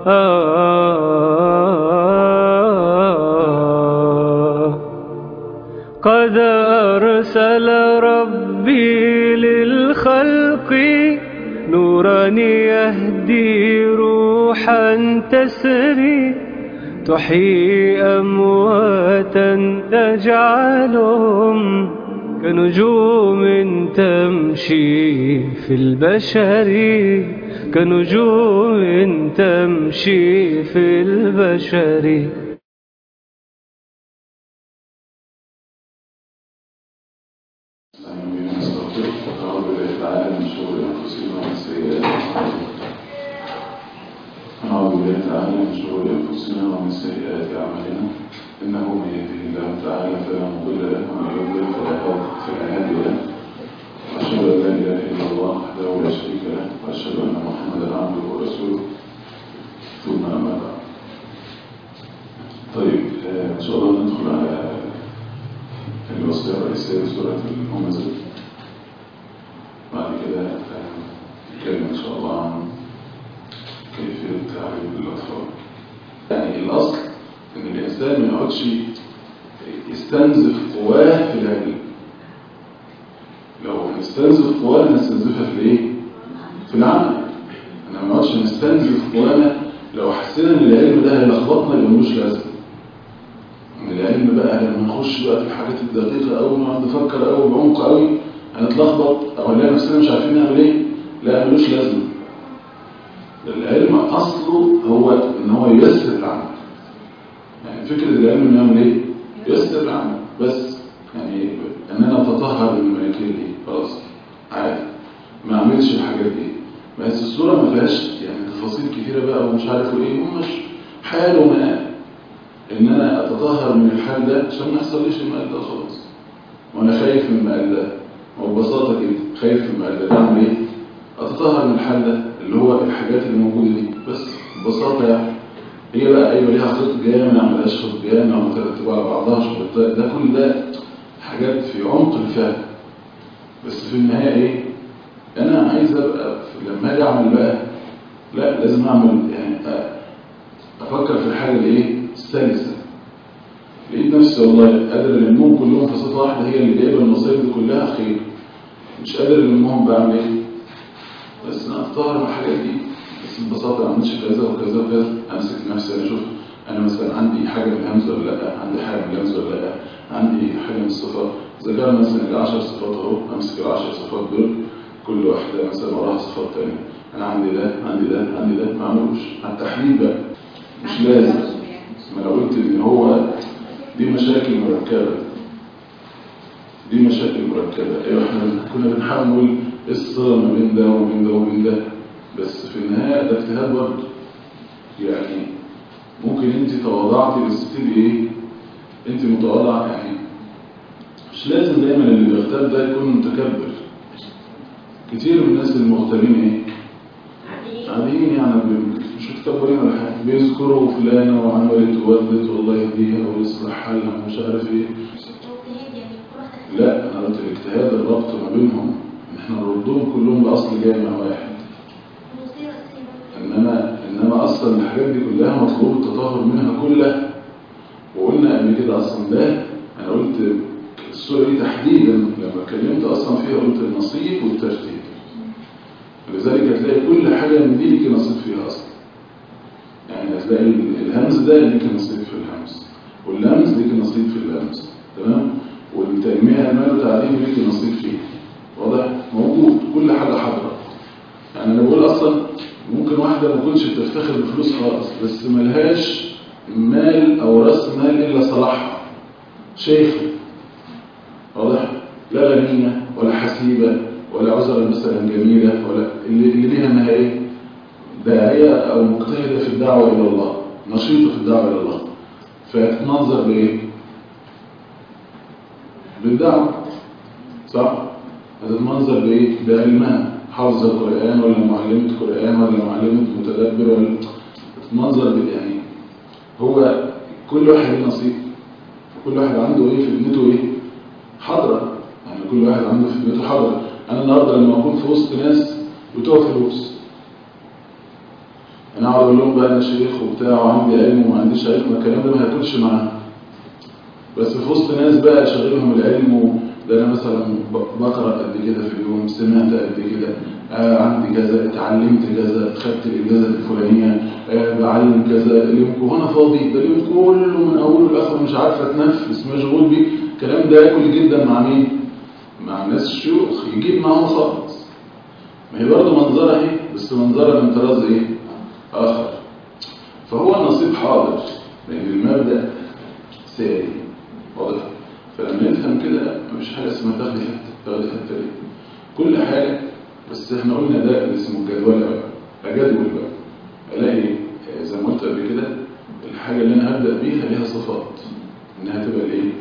قد أرسل ربي للخلق نورا يهدي روحا تسري تحيي أمواتا تجعلهم كنجوم تمشي في البشر كنجوم تمشي في البشر ونعوذ بالله تعالى من شرور انفسنا ومن سيئات اعمالنا ونعوذ بالله تعالى من شرور انفسنا ومن سيئات اعمالنا انه من يهده الله تعالى فلا مضل له ومن يضلل فلا فلا هادي له واشهد ان لا اله الا الله وحده لا شريك له واشهد ان محمدا عبده ورسوله ثم اما بعد طيب آه، ان شاء الله ندخل على الوصيه الرئيسيه لسوره الهمزه بعد كده نتكلم إن شاء الله عن كيفية تعليم الأطفال يعني الأصل إن الإنسان ما يقعدش يستنزف قواه في العلم لو نستنزف قوانا نستنزفها في الإيه؟ في العمل أنا ما نقعدش نستنزف قوانا لو حسينا إن العلم ده هيلخبطنا يبقى ملوش لازمة إن العلم بقى لما نخش بقى في الحاجات الدقيقة أوي ونقعد نفكر أوي بعمق أوي هنتلخبط او نلاقي نفسنا مش عارفين نعمل ايه لا ملوش لازمه العلم اصله هو ان هو ييسر العمل يعني فكره العلم انه يعمل ايه ييسر العمل بس يعني ان انا اتطهر من الملكيه دي خلاص عادي ما اعملش الحاجات دي بس الصوره ما فيهاش يعني تفاصيل كتيره بقى ومش عارف ايه هم مش حال ومآل ان انا اتطهر من الحال ده عشان ما يحصليش المآل ده خلاص وانا خايف من المآل ده وببساطة كده خايف من المقلد اعمل ايه اتطهر من الحال ده اللي هو الحاجات اللي موجودة دي بس ببساطة يعني هي بقى ايوه ليها خط جامع ما عملهاش خط جامع مترتبة على بعضها شبطات ده كل ده حاجات في عمق الفهم بس في النهاية ايه انا عايز ابقى لما اجي اعمل بقى لا لازم اعمل يعني افكر في الحاجة اللي ايه السلسة لقيت نفسي والله قادر ألمهم كلهم في صفة واحدة هي اللي جايبة المصايب دي كلها خير مش قادر ألمهم بعمل إيه؟ بس أنا أختار من الحاجات دي بس ببساطة ما أعملش كذا وكذا وكذا أمسك نفسي أنا أشوف أنا مثلا عندي حاجة من الهمز ولا لأ عندي حاجة من الهمز ولا لأ عندي حاجة من الصفات إذا كان مثلا العشر صفات أهو أمسك العشر صفات دول كل واحدة مثلا وراها صفات تانية أنا عندي ده عندي ده عندي ده ما أعملوش على التحليل بقى مش لازم ما لو قلت إن هو دي مشاكل مركبة دي مشاكل مركبة ايوه احنا كنا بنحاول نقول ايه الصلة ما بين ده وما بين ده وما بين ده بس في النهاية ده اجتهاد برضه يعني ممكن انت تواضعتي بس تبقي ايه انت متواضعة يعني مش لازم دايما اللي بيغتاب ده يكون متكبر كتير من الناس المغتابين ايه عاديين يعني مش متكبرين ولا حاجه بيذكروا فلانه وعملت وودت والله يهديها ويصلح حالها ومش عارف ايه لا انا قلت الاجتهاد الربط ما بينهم ان احنا نردهم كلهم باصل جامع واحد انما انما اصلا الحاجات دي كلها مطلوب التطهر منها كلها وقلنا قبل كده اصلا ده انا قلت السوره دي تحديدا لما اتكلمت اصلا فيها قلت النصيب والترتيب ولذلك هتلاقي كل حاجة من دي ليك نصيب فيها أصلا يعني هتلاقي الهمز ده ليك نصيب في الهمز واللمز ليك نصيب في اللمز تمام والتنمية المال والتعليم ليك نصيب فيه واضح موجود كل حاجة حاضرة يعني أنا بقول أصلا ممكن واحدة ما تكونش بتفتخر بفلوس خالص بس ملهاش مال أو رأس مال إلا صلاحها شيخ واضح لا غنية ولا حسيبة ولا عذرا مثلا جميلة ولا اللي, اللي ليها انها ايه داعية او مجتهدة في الدعوة الى الله نشيطة في الدعوة الى الله فتتمنظر بايه بالدعوة صح هتتمنظر بايه بعلمها حافظة القرآن ولا معلمة قرآن ولا معلمة متدبر ولا تتمنظر يعني هو كل واحد له نصيب كل واحد عنده ايه في ابنته ايه حضرة يعني كل واحد عنده في ابنته حضرة انا النهاردة لما اكون في وسط ناس بتوع فلوس انا اقعد اقول لهم بقى انا شيخ وبتاع وعندي علم وما عنديش علم الكلام ده ما هياكلش معاهم بس في وسط ناس بقى شغلهم العلم وده انا مثلا ب- بقرا قد كده في اليوم سمعت قد كده آه عندي كذا اتعلمت كذا خدت الاجازه الفلانيه آه بعلم كذا اليوم وانا فاضي ده اليوم كله من اوله لاخره مش عارف اتنفس مشغول بيه الكلام ده ياكل جدا مع مين؟ مع الناس الشيوخ يجيب معاهم خالص ما هي برضه منظرها اهي بس منظرها من طراز ايه؟ اخر فهو النصيب حاضر لان المبدا ساري واضح فلما نفهم كده مفيش حاجه اسمها تاخدي حته تاخدي حته ليه كل حاجه بس احنا قلنا ده اللي اسمه الجدول بقى اجدول بقى الاقي آه، زي ما قلت قبل كده الحاجه اللي انا هبدا بيها ليها صفات انها تبقى الايه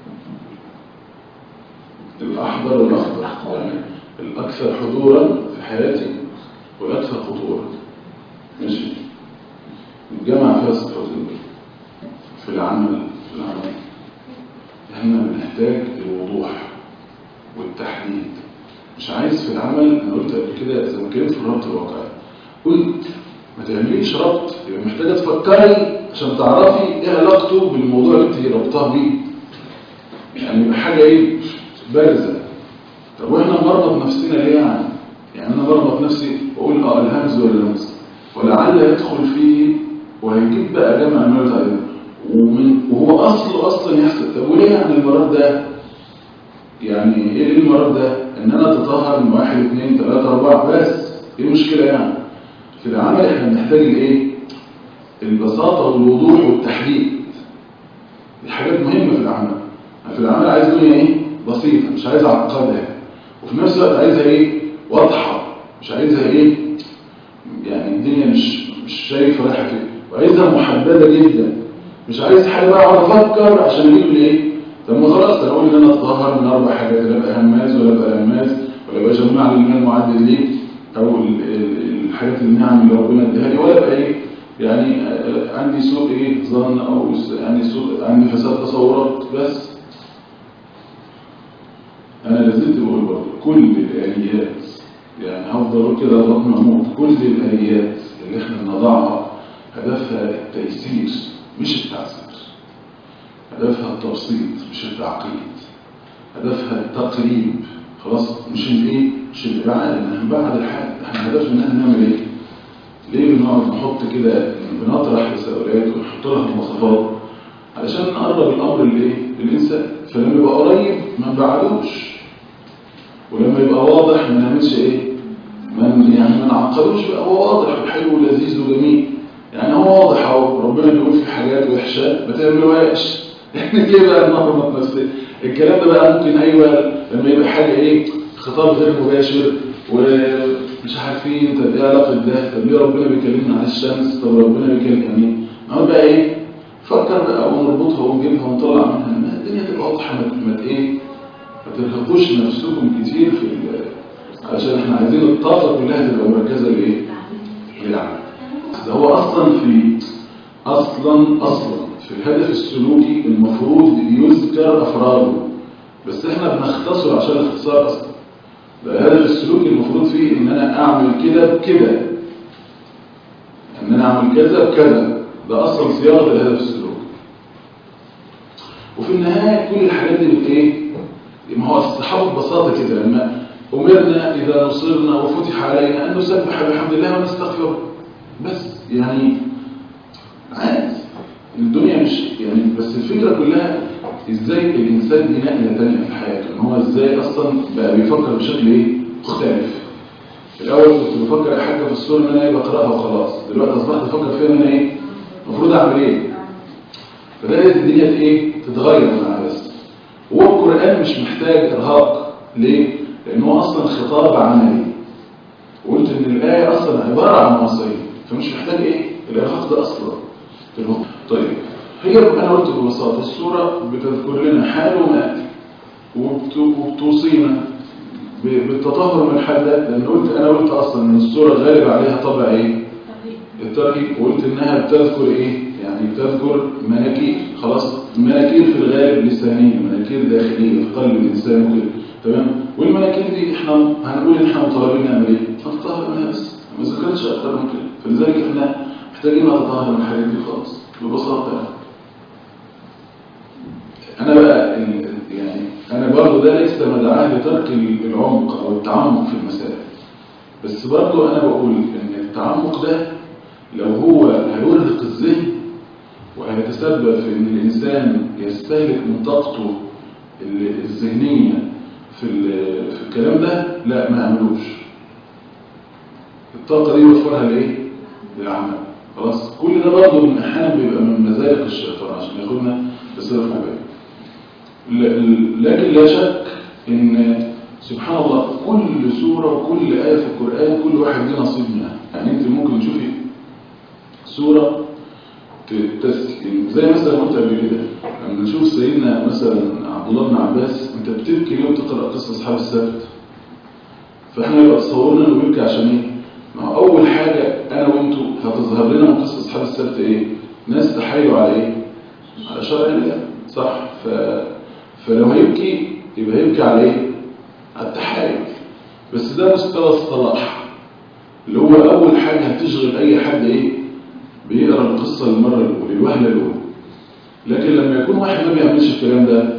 الاحضر والاخضر يعني الاكثر حضورا في حياتي والاكثر خطوره ماشي الجامعه فيها صفات دول. في العمل في العمل احنا بنحتاج الوضوح والتحديد مش عايز في العمل انا قلت قبل كده زي ما كنت في الربط الواقعي قلت ما تعمليش ربط يبقى محتاجه تفكري عشان تعرفي ايه علاقته بالموضوع اللي انت ربطها بيه يعني يبقى حاجه ايه بارزه طب واحنا مربط نفسنا ليه يعني يعني انا بربط نفسي واقول اه الهمز ولا اللمس ولعل يدخل فيه وهيجيب بقى جمع المرض عليه ومن وهو اصله اصلا يحصل طب وليه يعني المرض ده يعني ايه المرض ده ان انا اتطهر من واحد اثنين ثلاثة اربعة بس ايه المشكلة يعني في العمل احنا بنحتاج الايه البساطة والوضوح والتحديد دي حاجات مهمة في العمل أنا في العمل عايز دنيا ايه بسيطة مش عايز اعقدها وفي نفس الوقت عايزها ايه واضحة مش عايزها ايه يعني الدنيا مش مش شايف رايحة فين وعايزها محددة جدا مش عايز حاجة بقى اقعد افكر عشان اجيب لي ايه طب ما خلاص انا اقول ان انا اتظاهر من اربع حاجات لا ابقى هماز ولا ابقى لماز ولا ابقى جماع للمال المعدل ليه او ال- ال- الحاجات النعم اللي ربنا اداها لي ولا ابقى ايه يعني آه، عندي سوء ايه ظن او س- عندي سوء عندي فساد تصورات بس انا لازلت بقول برضه كل الاليات يعني هفضل اقول كده لغايه ما اموت كل الاليات اللي احنا بنضعها هدفها التيسير مش التعسير هدفها التبسيط مش التعقيد هدفها التقريب خلاص مش الايه مش الابعاد احنا نبعد الحال احنا هدفنا ان احنا نعمل ايه ليه بنقعد نحط كده بنطرح تساؤلات ونحط لها مواصفات علشان نقرب الامر لايه للانسان فلما يبقى قريب ما نبعدوش ولما يبقى واضح ما نعملش ايه ما يعني ما نعقدوش بقى هو واضح وحلو ولذيذ وجميل يعني هو واضح اهو ربنا بيقول في حاجات وحشه ما تعملوهاش يعني ليه بقى نمرمط نفسنا الكلام ده بقى ممكن ايوه لما يبقى حاجه ايه خطاب غير مباشر ومش عارفين طب ايه علاقه ده طب ليه ربنا بيكلمنا عن الشمس طب ربنا بيكلم يعني نقعد بقى ايه فكر بقى ونربطها ونجيبها ونطلع منها ما الدنيا تبقى واضحه ما ما ايه ما ترهقوش نفسكم كتير في ال- علشان احنا عايزين الطاقه كلها تبقى مركزه لايه؟ للعمل ده هو اصلا في اصلا اصلا في الهدف السلوكي المفروض يذكر افراده بس احنا بنختصر عشان الاختصار اصلا ده الهدف السلوكي المفروض فيه ان انا اعمل كده بكده ان انا اعمل كذا بكذا ده اصلا صياغه الهدف السلوكي وفي النهايه كل الحاجات دي بت ايه ما هو الصحابه ببساطه كده لما امرنا اذا نصرنا وفتح علينا ان نسبح بحمد الله ونستغفره بس يعني عادي الدنيا مش يعني بس الفكرة كلها ازاي الانسان دي نقلة تانية في حياته ان هو ازاي اصلا بقى بيفكر بشكل ايه مختلف الاول كنت بفكر اي حاجة في السورة ان انا ايه بقراها وخلاص دلوقتي اصبحت افكر فيها ان انا ايه المفروض اعمل ايه فبدأت الدنيا ايه تتغير معاها بس هو القرآن مش محتاج ارهاق ليه؟ لانه اصلا خطاب عملي وقلت ان الآية اصلا عبارة عن وصية فمش محتاج ايه الارهاق ده اصلا في الوقت. طيب هي انا قلت ببساطه السوره بتذكر لنا حال ومآل وبت- وبتوصينا ب- بالتطهر من الحال ده لان قلت انا قلت اصلا ان السوره غالب عليها طبع ايه الترهيب وقلت انها بتذكر ايه يعني بتذكر مناكير خلاص مناكير في الغالب لسانيه مناكير داخليه في قلب الانسان وكده تمام والمناكير دي احنا هنقول ان احنا مطالبين نعمل ايه نتطهر منها بس ما ذكرتش اكتر من كده فلذلك احنا محتاجين نتطهر من الحاجات دي خالص ببساطه يعني. انا بقى ال- يعني انا برضه ده ليس مدعاه لترك العمق او التعمق في المسائل بس برضه انا بقول ان التعمق ده لو هو هيرهق الذهن وهيتسبب في ان الانسان يستهلك من طاقته ال- الذهنيه في ال- في الكلام ده لا ما يعملوش الطاقه دي يوفرها لايه للعمل خلاص كل ده برضه من احيانا بيبقى من مزايا الشيطان عشان ياخدنا بصرف مبادئ ل- لكن لا شك ان سبحان الله كل سورة وكل آية في القرآن كل واحد ليه نصيب منها يعني انت ممكن تشوفي سورة ت- تس... زي مثلا قلت قبل كده لما نشوف سيدنا مثلا عبد الله بن عباس انت بتبكي ليه وتقرأ قصة اصحاب السبت فاحنا يبقى تصورنا انه بيبكي عشان ايه؟ ما هو اول حاجة انا وانتوا هتظهر لنا من قصة اصحاب السبت ايه؟ ناس تحايلوا على ايه؟ على شرع الله صح ف... فلو هيبكي يبقى هيبكي على ايه على التحايل بس ده مستوى الصلاح اللي هو اول حاجه هتشغل اي حد ايه بيقرا القصه المره الاولى الوهله الاولى لكن لما يكون واحد ما بيعملش الكلام ده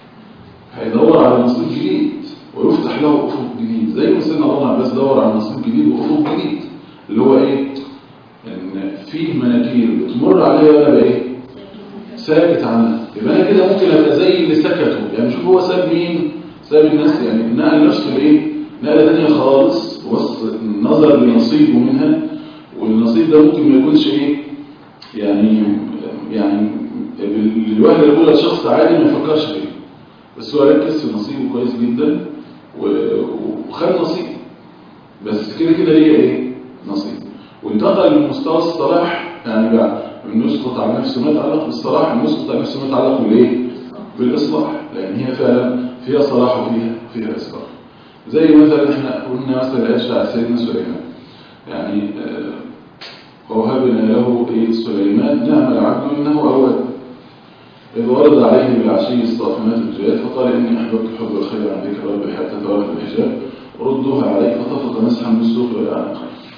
هيدور على نصيب جديد ويفتح له افق جديد زي ما سيدنا الله عباس دور على نصيب جديد وافق جديد اللي هو ايه ان فيه مناكير بتمر عليها وانا بايه ساكت عنها يبقى انا كده ممكن ابقى زي اللي سكتوا يعني شوف هو ساب مين ساب الناس يعني نقل نفسه لايه نقله ثانيه خالص وسط نظر لنصيبه منها والنصيب ده ممكن ما يكونش ايه يعني يعني الوهله الاولى الشخص عادي ما يفكرش فيه بس هو ركز في نصيبه كويس جدا و- وخد نصيب بس كده كده ليه ايه نصيب وانتقل لمستوى الصلاح يعني بقى من يسقط على نفسه ما يتعلق بالصلاح من يسقط على نفسه ما يتعلق بالايه بالاصلاح لان هي فعلا فيها صلاح وفيها فيها اصلاح زي مثلا احنا قلنا مثلا الايه بتاعت سيدنا سليمان يعني آه، ووهبنا له ايه سليمان نعم العبد انه اواب إذ ورد عليه بالعشي الصافنات الجياد فقال إني أحببت حب الخير عن ذكر ربي حتى توارد الحجاب ردوها عليه فطفق مسحا بالسوق والأعناق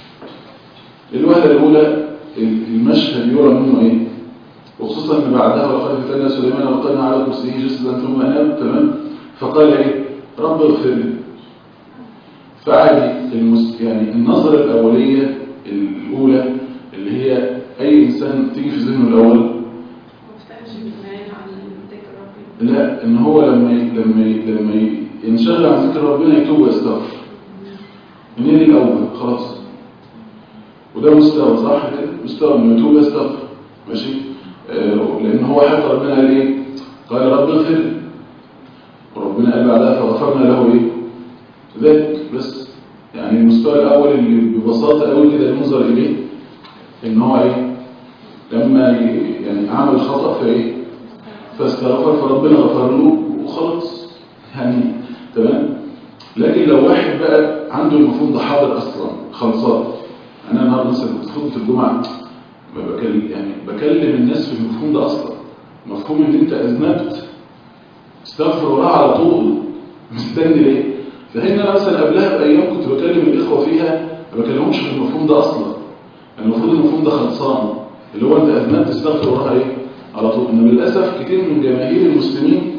الوهلة الأولى المشهد يرى منه إيه وخصوصا ان بعدها وقد فتنا سليمان وقدنا على كرسيه جسدا ثم انام تمام فقال ايه رب اغفر لي فعادي المس... يعني النظرة الأولية الأولى اللي هي أي إنسان تيجي في ذهنه الأول مستأجل مال على ذكر ربنا لا إن هو لما ي... لما ي... لما ي... ينشغل عن ذكر ربنا يتوب ويستغفر من هنا الأول خلاص وده مستوى صح كده مستوى انه يتوب ويستغفر ماشي آه لأن هو حتى ربنا قال إيه قال رب اغفر لي. وربنا قال بعدها فغفرنا له إيه ذلك بس يعني المستوى الأول اللي ببساطة قوي كده ينظر إليه إن هو إيه لما ي- يعني عمل خطأ فإيه فاستغفر فربنا غفر له وخلاص يعني تمام لكن لو واحد بقى عنده المفهوم ده حاضر أصلا خلصان أنا النهارده مثلا كنت في خطبة الجمعة ما بكلم يعني بكلم الناس في المفهوم ده أصلا مفهوم إن أنت أذنبت استغفر الله على طول مستني ليه؟ لأن أنا مثلا قبلها بأيام كنت بكلم الإخوة فيها ما بكلمهمش في المفهوم ده أصلا المفروض المفهوم ده خلصان اللي هو أنت أذنبت استغفر الله إيه؟ على طول إن للأسف كتير من جماهير المسلمين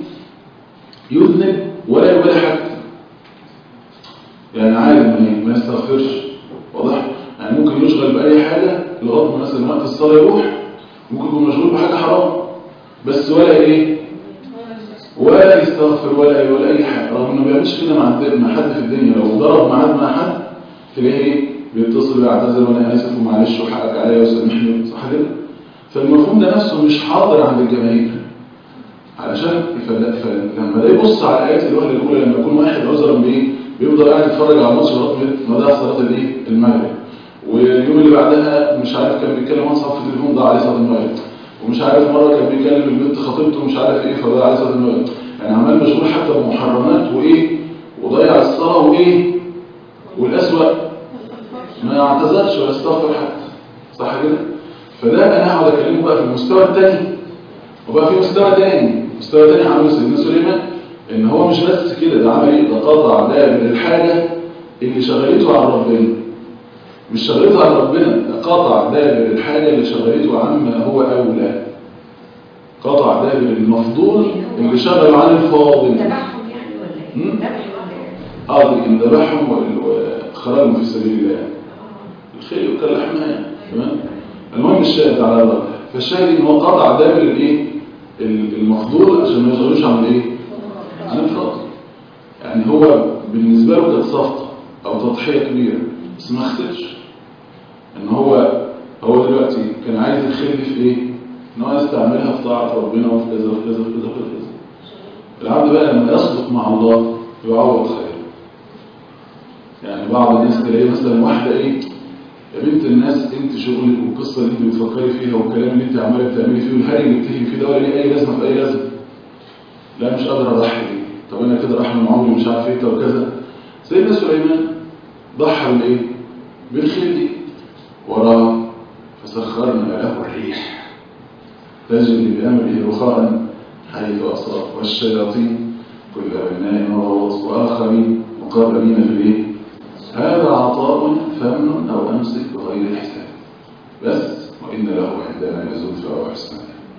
يذنب ولا يبالي حتى يعني عادي ما ما يستغفرش واضح؟ يعني ممكن يشغل بأي حاجة لغاية ما مثلا وقت الصلاة يروح ممكن يكون مشغول بحاجة حرام بس ولا إيه؟ ولا يستغفر ولا ولا اي حاجه رغم انه ما بيعملش كده مع الد- مع حد في الدنيا لو ضرب ميعاد مع حد تلاقيه ايه بيتصل ويعتذر وانا اسف ومعلش وحقك عليا وسامحني صح كده فالمفهوم ده نفسه مش حاضر عند الجماهير علشان فل- فلما ده يبص على الايات الوهله الاولى لما يكون واحد عذرا بايه بيفضل قاعد يتفرج على الماتش لغايه ما ضيع صلاه الايه المغرب واليوم اللي بعدها مش عارف كان بيتكلم واتساب في التليفون ضاع عليه صلاه المغرب ومش عارف مرة كان بيكلم البنت خطيبته ومش عارف ايه فضيع عليه صلاة المغرب يعني عمال مشغول حتى بمحرمات وايه وضيع الصلاة وايه والأسوأ ما اعتذرش ولا استغفر حتى صح كده فده انا هقعد اكلمه بقى في المستوى الثاني وبقى في مستوى تاني مستوى تاني عمله سيدنا سليمان ان هو مش بس كده ده عمل ايه ده قطع دابر الحاجة اللي شغلته عن ربنا مش شغلته عن ربنا ده قطع دابر الحاجة اللي شغلته عما هو أولى قطع دابر المفضول اللي شغله عن الفاضل ذبحهم يعني ولا ايه؟ مم. ذبح ولا ايه؟ اه لكن ذبحهم وخرجهم في سبيل الله الخيل كاللحمة يعني تمام المهم الشاهد على الله فالشاهد ان هو قطع دابر الايه المفضول عشان ما يشغلوش عن الايه عن الفاضل يعني هو بالنسبة له كانت صفقة او تضحية كبيرة بس ما خسرش ان هو هو دلوقتي كان عايز الخيل دي في ايه ان هو يستعملها في طاعة ربنا وفي كذا وفي كذا وفي كذا وفي كذا العبد بقى لما يصدق مع الله يعوض خير يعني بعض الناس تلاقي مثلا واحدة ايه يا بنت الناس انت شغلك والقصة اللي انت بتفكري فيها والكلام اللي انت عماله بتعملي فيه والهري اللي بتهري فيه ده ولا ليه اي لازمة في اي لازمة لا مش قادر اضحي بيه طب انا كده راح من عمري مش عارف ايه طب كذا سيدنا سليمان ضحى بالايه بالخيل دي وراه فسخرنا له الريح تجري بامره رخاء حيث اصاب والشياطين كل بناء وغوص واخرين مقربين في الايه هذا عطاء فمن او امسك بغير حساب بس وان له عندنا لزلفى وحسنا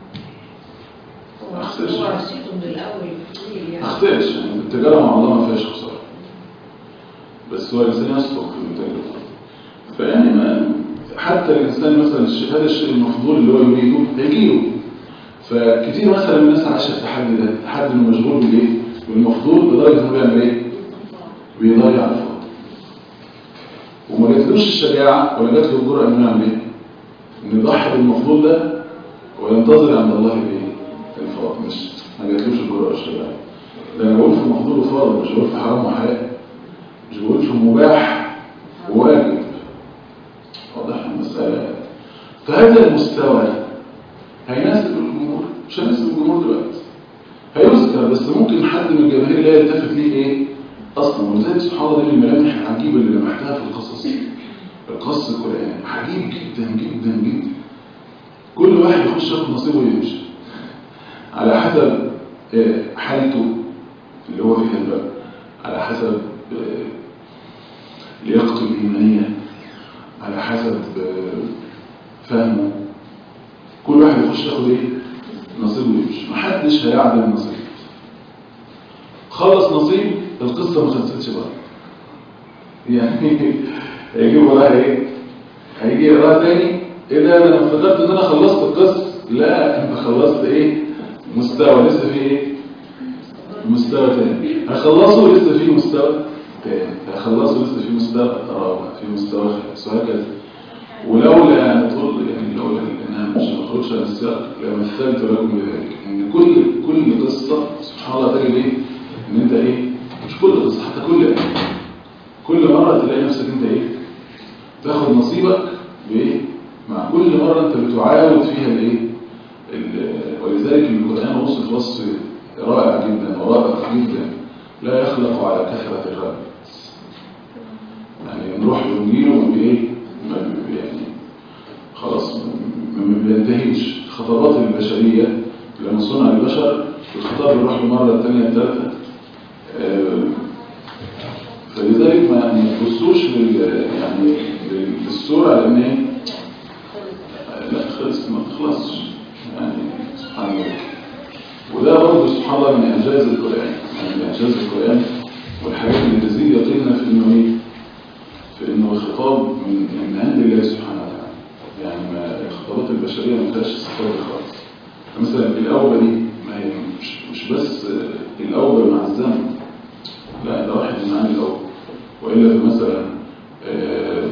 هو أخسرش. هو رصيده من الاول كتير يعني اختلش يعني التجارة مع الله ما فيهاش خسارة بس هو الإنسان يصدق في التجربة فيعني ما حتى الإنسان مثلا الشيء هذا الشيء المفضول اللي هو يريده هيجيله فكتير مثلا من الناس عايشة التحدي ده التحدي انه مشغول بالايه؟ بالمفضول لدرجة انه بيعمل ايه؟ بيضيع الفضل وما جاتلوش الشجاعة ولا جات له الجرأة انه يعمل ايه؟ انه يضحي بالمفضول ده وينتظر عند الله الايه؟ الفضل مش ما جاتلوش الجرأة والشجاعة ده انا بقول في مفضول وفاضل مش بقول في حرام وحلال مش بقول في مباح وواجب واضح المسألة فهذا المستوى هيناسب الجمهور مش هيناسب الجمهور دلوقتي هيذكر بس ممكن حد من الجماهير لا يلتفت ليه ايه اصلا ولذلك سبحان الله دي من الملامح العجيبه اللي لمحتها في القصص القصص القراني عجيب جدا جدا جدا كل واحد يخش ياخد نصيبه ويمشي على حسب آه، حالته اللي هو فيها دلوقتي على حسب آه، لياقته الإيمانية على حسب آه، فهمه كل واحد يخش ياخد ايه نصيبه ويمشي محدش هيعدل نصيب خلص نصيب القصة ما خلصتش بقى يعني هيجي وراها ايه هيجي وراها تاني ايه ده انا افتكرت ان انا خلصت القصة لا انت خلصت ايه مستوى لسه في ايه مستوى تاني هخلصه لسه في مستوى تاني هخلصه لسه في مستوى رابع في مستوى خامس وهكذا ولولا ان تقول يعني لولا انها مش مخرجش عن السياق لمثلت لكم بذلك ان كل كل قصه سبحان الله تجد ايه ان انت ايه مش كل قصه حتى كل كل مره تلاقي نفسك انت ايه تاخد نصيبك بايه مع كل مره انت بتعاود فيها الايه ال- ولذلك القران وصف وصف رائع جدا ورائع جدا لا يخلق على كثره الرد يعني نروح للنيل وبايه ما بي- يعني خلاص ما ما بينتهيش خطابات البشرية لما صنع البشر الخطاب يروح له مرة الثانية الثالثة آه، فلذلك ما ما تبصوش لل يعني لل- للصورة لأن هي آه، لا خلص ما تخلصش يعني سبحان الله وده برضه سبحان الله من إعجاز القرآن يعني من إعجاز القرآن والحاجات اللي تزيد يقيننا في إنه إيه في انه خطاب من من عند الله سبحانه وتعالى يعني ما الخطابات البشريه ما فيهاش استفاده خالص مثلا الاوبه دي ما هي مش, مش بس الاوبه مع الذنب لا ده واحد من عند الاوبه والا فمثلا آه،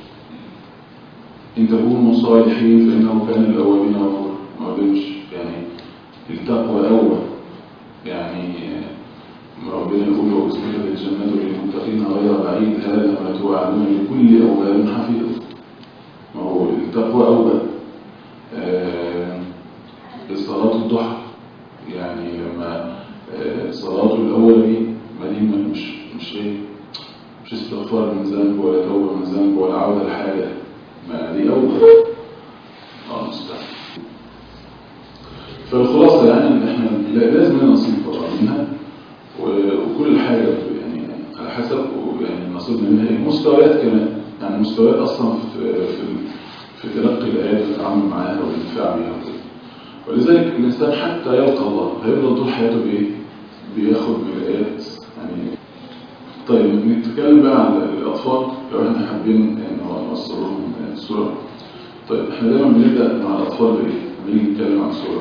ان تكونوا صالحين فانه كان الاولين غفورا ما قدمش يعني التقوى اوبه يعني ربنا يقول وأزلفت الجنة للمتقين غير بعيد هذا ما توعدون لكل أواب حفيظ ما هو التقوى أوبة آه، صلاة الضحى يعني لما آه، صلاة الأول دي ما دي ما- مش مش إيه مش استغفار من ذنب ولا توبة من ذنب ولا عودة لحاجة ما دي أوبة اه مستحيل فالخلاصة يعني إن إحنا لا- لازم لنا نصيب طبعا منها و- وكل حاجة يعني على حسب يعني نصيبنا منها إيه؟ مستويات كمان يعني مستويات اصلا في في في تلقي الايات والتعامل معاها والانتفاع بها وكده. ولذلك الانسان حتى يلقى الله هيفضل طول حياته بايه؟ بياخد من الايات يعني طيب نتكلم بقى عن الاطفال لو احنا حابين ان هو نوصل لهم الصوره طيب احنا دايما بنبدا مع الاطفال بايه؟ بنيجي نتكلم عن صوره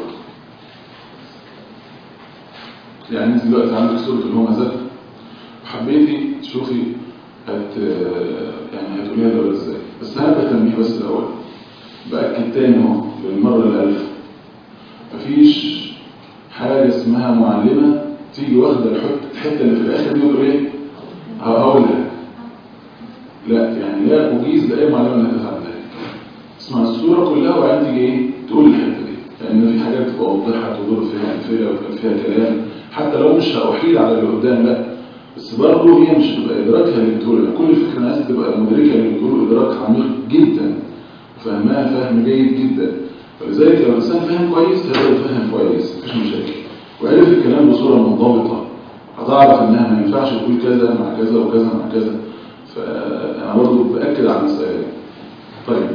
يعني انت دلوقتي عندك صوره الهمزه وحبيتي تشوفي هت يعني هتقوليها الاول ازاي بس هنبقى تنبيه بس الاول باكد تاني اهو للمره الالف مفيش حاجه اسمها معلمه تيجي واخده الحته الحته اللي في الاخر دي وتقول ايه هقولها لا يعني لا اجيز لاي معلمه انها تفعل ذلك اسمع الصوره كلها وبعدين تيجي ايه تقول الحته دي لان في حاجات تبقى واضحه تدور فيها امثله ويبقى فيها كلام حتى لو مش هأحيل على اللي قدام لا بس برضه هي مش هتبقى ادراكها اللي بتقولها كل فكره الناس تبقى مدركه اللي بتقوله ادراك عميق جدا وفهمها فهم جيد جدا ولذلك لو الانسان فاهم كويس هيقدر يفهم كويس مفيش مشاكل وعرف الكلام بصوره منضبطه هتعرف انها ما ينفعش تقول كذا مع كذا وكذا مع كذا فانا برضه باكد على المساله دي طيب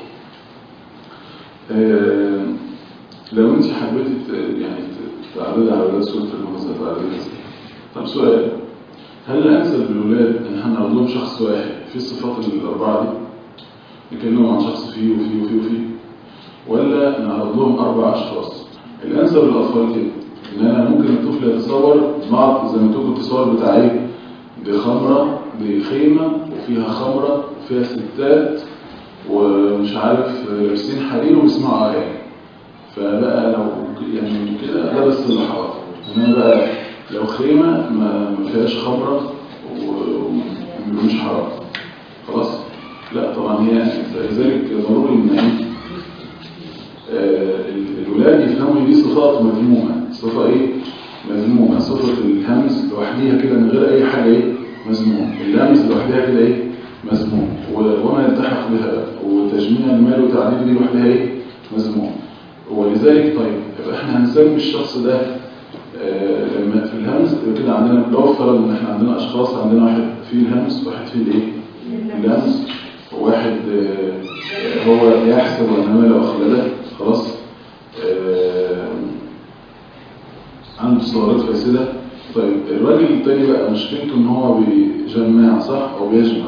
آه لو انت حبيتي ت- يعني ت- تعرضي على اولاد سوره المنزل تعرضي ازاي طب سؤال هل الانسب للولاد ان احنا نعرض لهم شخص واحد في الصفات الاربعه دي نكلمهم عن شخص فيه وفيه وفيه وفيه ولا نعرض لهم اربع اشخاص الانسب للاطفال كده ان انا ممكن الطفل يتصور بعض زي ما تقول التصور بتاع ايه دي خمره دي خيمه وفيها خمره وفيها ستات ومش عارف لابسين حرير وبيسمعوا اغاني فبقى لو يعني كده ده بس اللي حرام انما بقى لو خيمه ما ما فيهاش خمره و- ومش حرام خلاص لا طبعا هي لذلك ضروري ان ايه آه، الولاد يفهموا ان دي صفات مذمومه صفه ايه مذمومه صفه الهمز لوحديها كده من غير اي حاجه ايه مذموم اللمز لوحدها كده ايه مذموم و- وما يلتحق بها بقى. وتجميع المال وتعديل دي لوحدها ايه مذموم ولذلك طيب يبقى احنا هنسمي الشخص ده آه، لما في الهمز يبقى كده عندنا لو افترض ان احنا عندنا اشخاص عندنا واحد فيه الهمز واحد فيه الايه اللمز وواحد آه، هو يحسب ان ماله اخلده خلاص آه، عنده تصورات فاسده طيب الراجل التاني بقى مشكلته ان هو بيجمع صح او بيجمع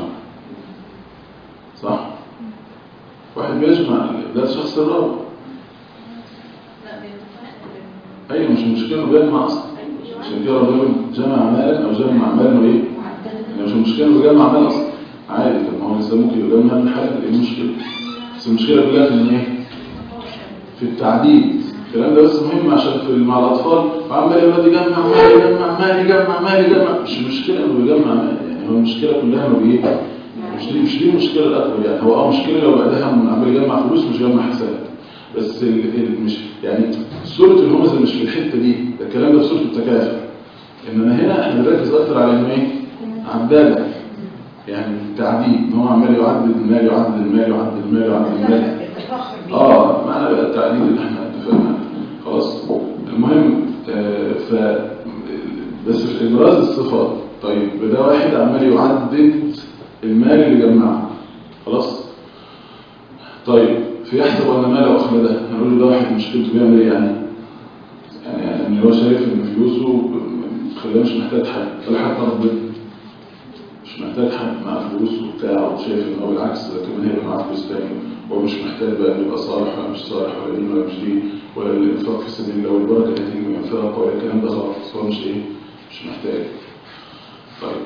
صح واحد بيجمع ده الشخص الرابع لا بيتفاعل ايوه مش مشكله انه بيجمع اصلا عشان كده ربنا يقول جمع مالا او جمع مالا وايه يعني مش المشكله انه بيجمع مال اصلا عادي طب ما هو الانسان ممكن يجمع من حاجه ايه المشكله بس المشكله كلها في ان ايه في التعديد الكلام ده بس مهم عشان في مع الاطفال وعمال يقعد يجمع مال يجمع مال يجمع مال يجمع مش المشكله انه بيجمع مال يعني هو المشكله كلها انه بايه مش دي مش دي المشكله الاكبر يعني هو اه مشكله لو بقى ده هم عمال يجمع فلوس مش يجمع حساب بس ال ال مش يعني سوره الهمزه مش في الحته دي ده الكلام ده في سوره التكاثر انما هنا احنا بنركز اكتر على انه ايه عداله يعني التعديد ان هو عمال يعدد المال يعدد المال يعدد المال يعدد المال التفاخر بيه اه معنى بقى التعديد اللي احنا اتفقنا عليه. خلاص المهم آه ف بس في ابراز الصفات طيب ده واحد عمال يعدد المال اللي جمعه خلاص طيب في يحسب ان ماله اخلده هنقول له ده واحد مشكلته بيعمل ايه يعني يعني يعني هو شايف ان فلوسه خلاه مش محتاج حد ولا حتى ربنا مش محتاج حد معاه فلوس وبتاع وشايف ان هو بالعكس ده كمان هيبقى معاه فلوس تاني هو مش محتاج بقى إنه يبقى صالح ولا مش صالح ولا دين ولا مش دين ولا الانفاق في سبيل الله والبركه اللي هتيجي من الانفاق ولا الكلام ده خالص هو مش ايه مش محتاج طيب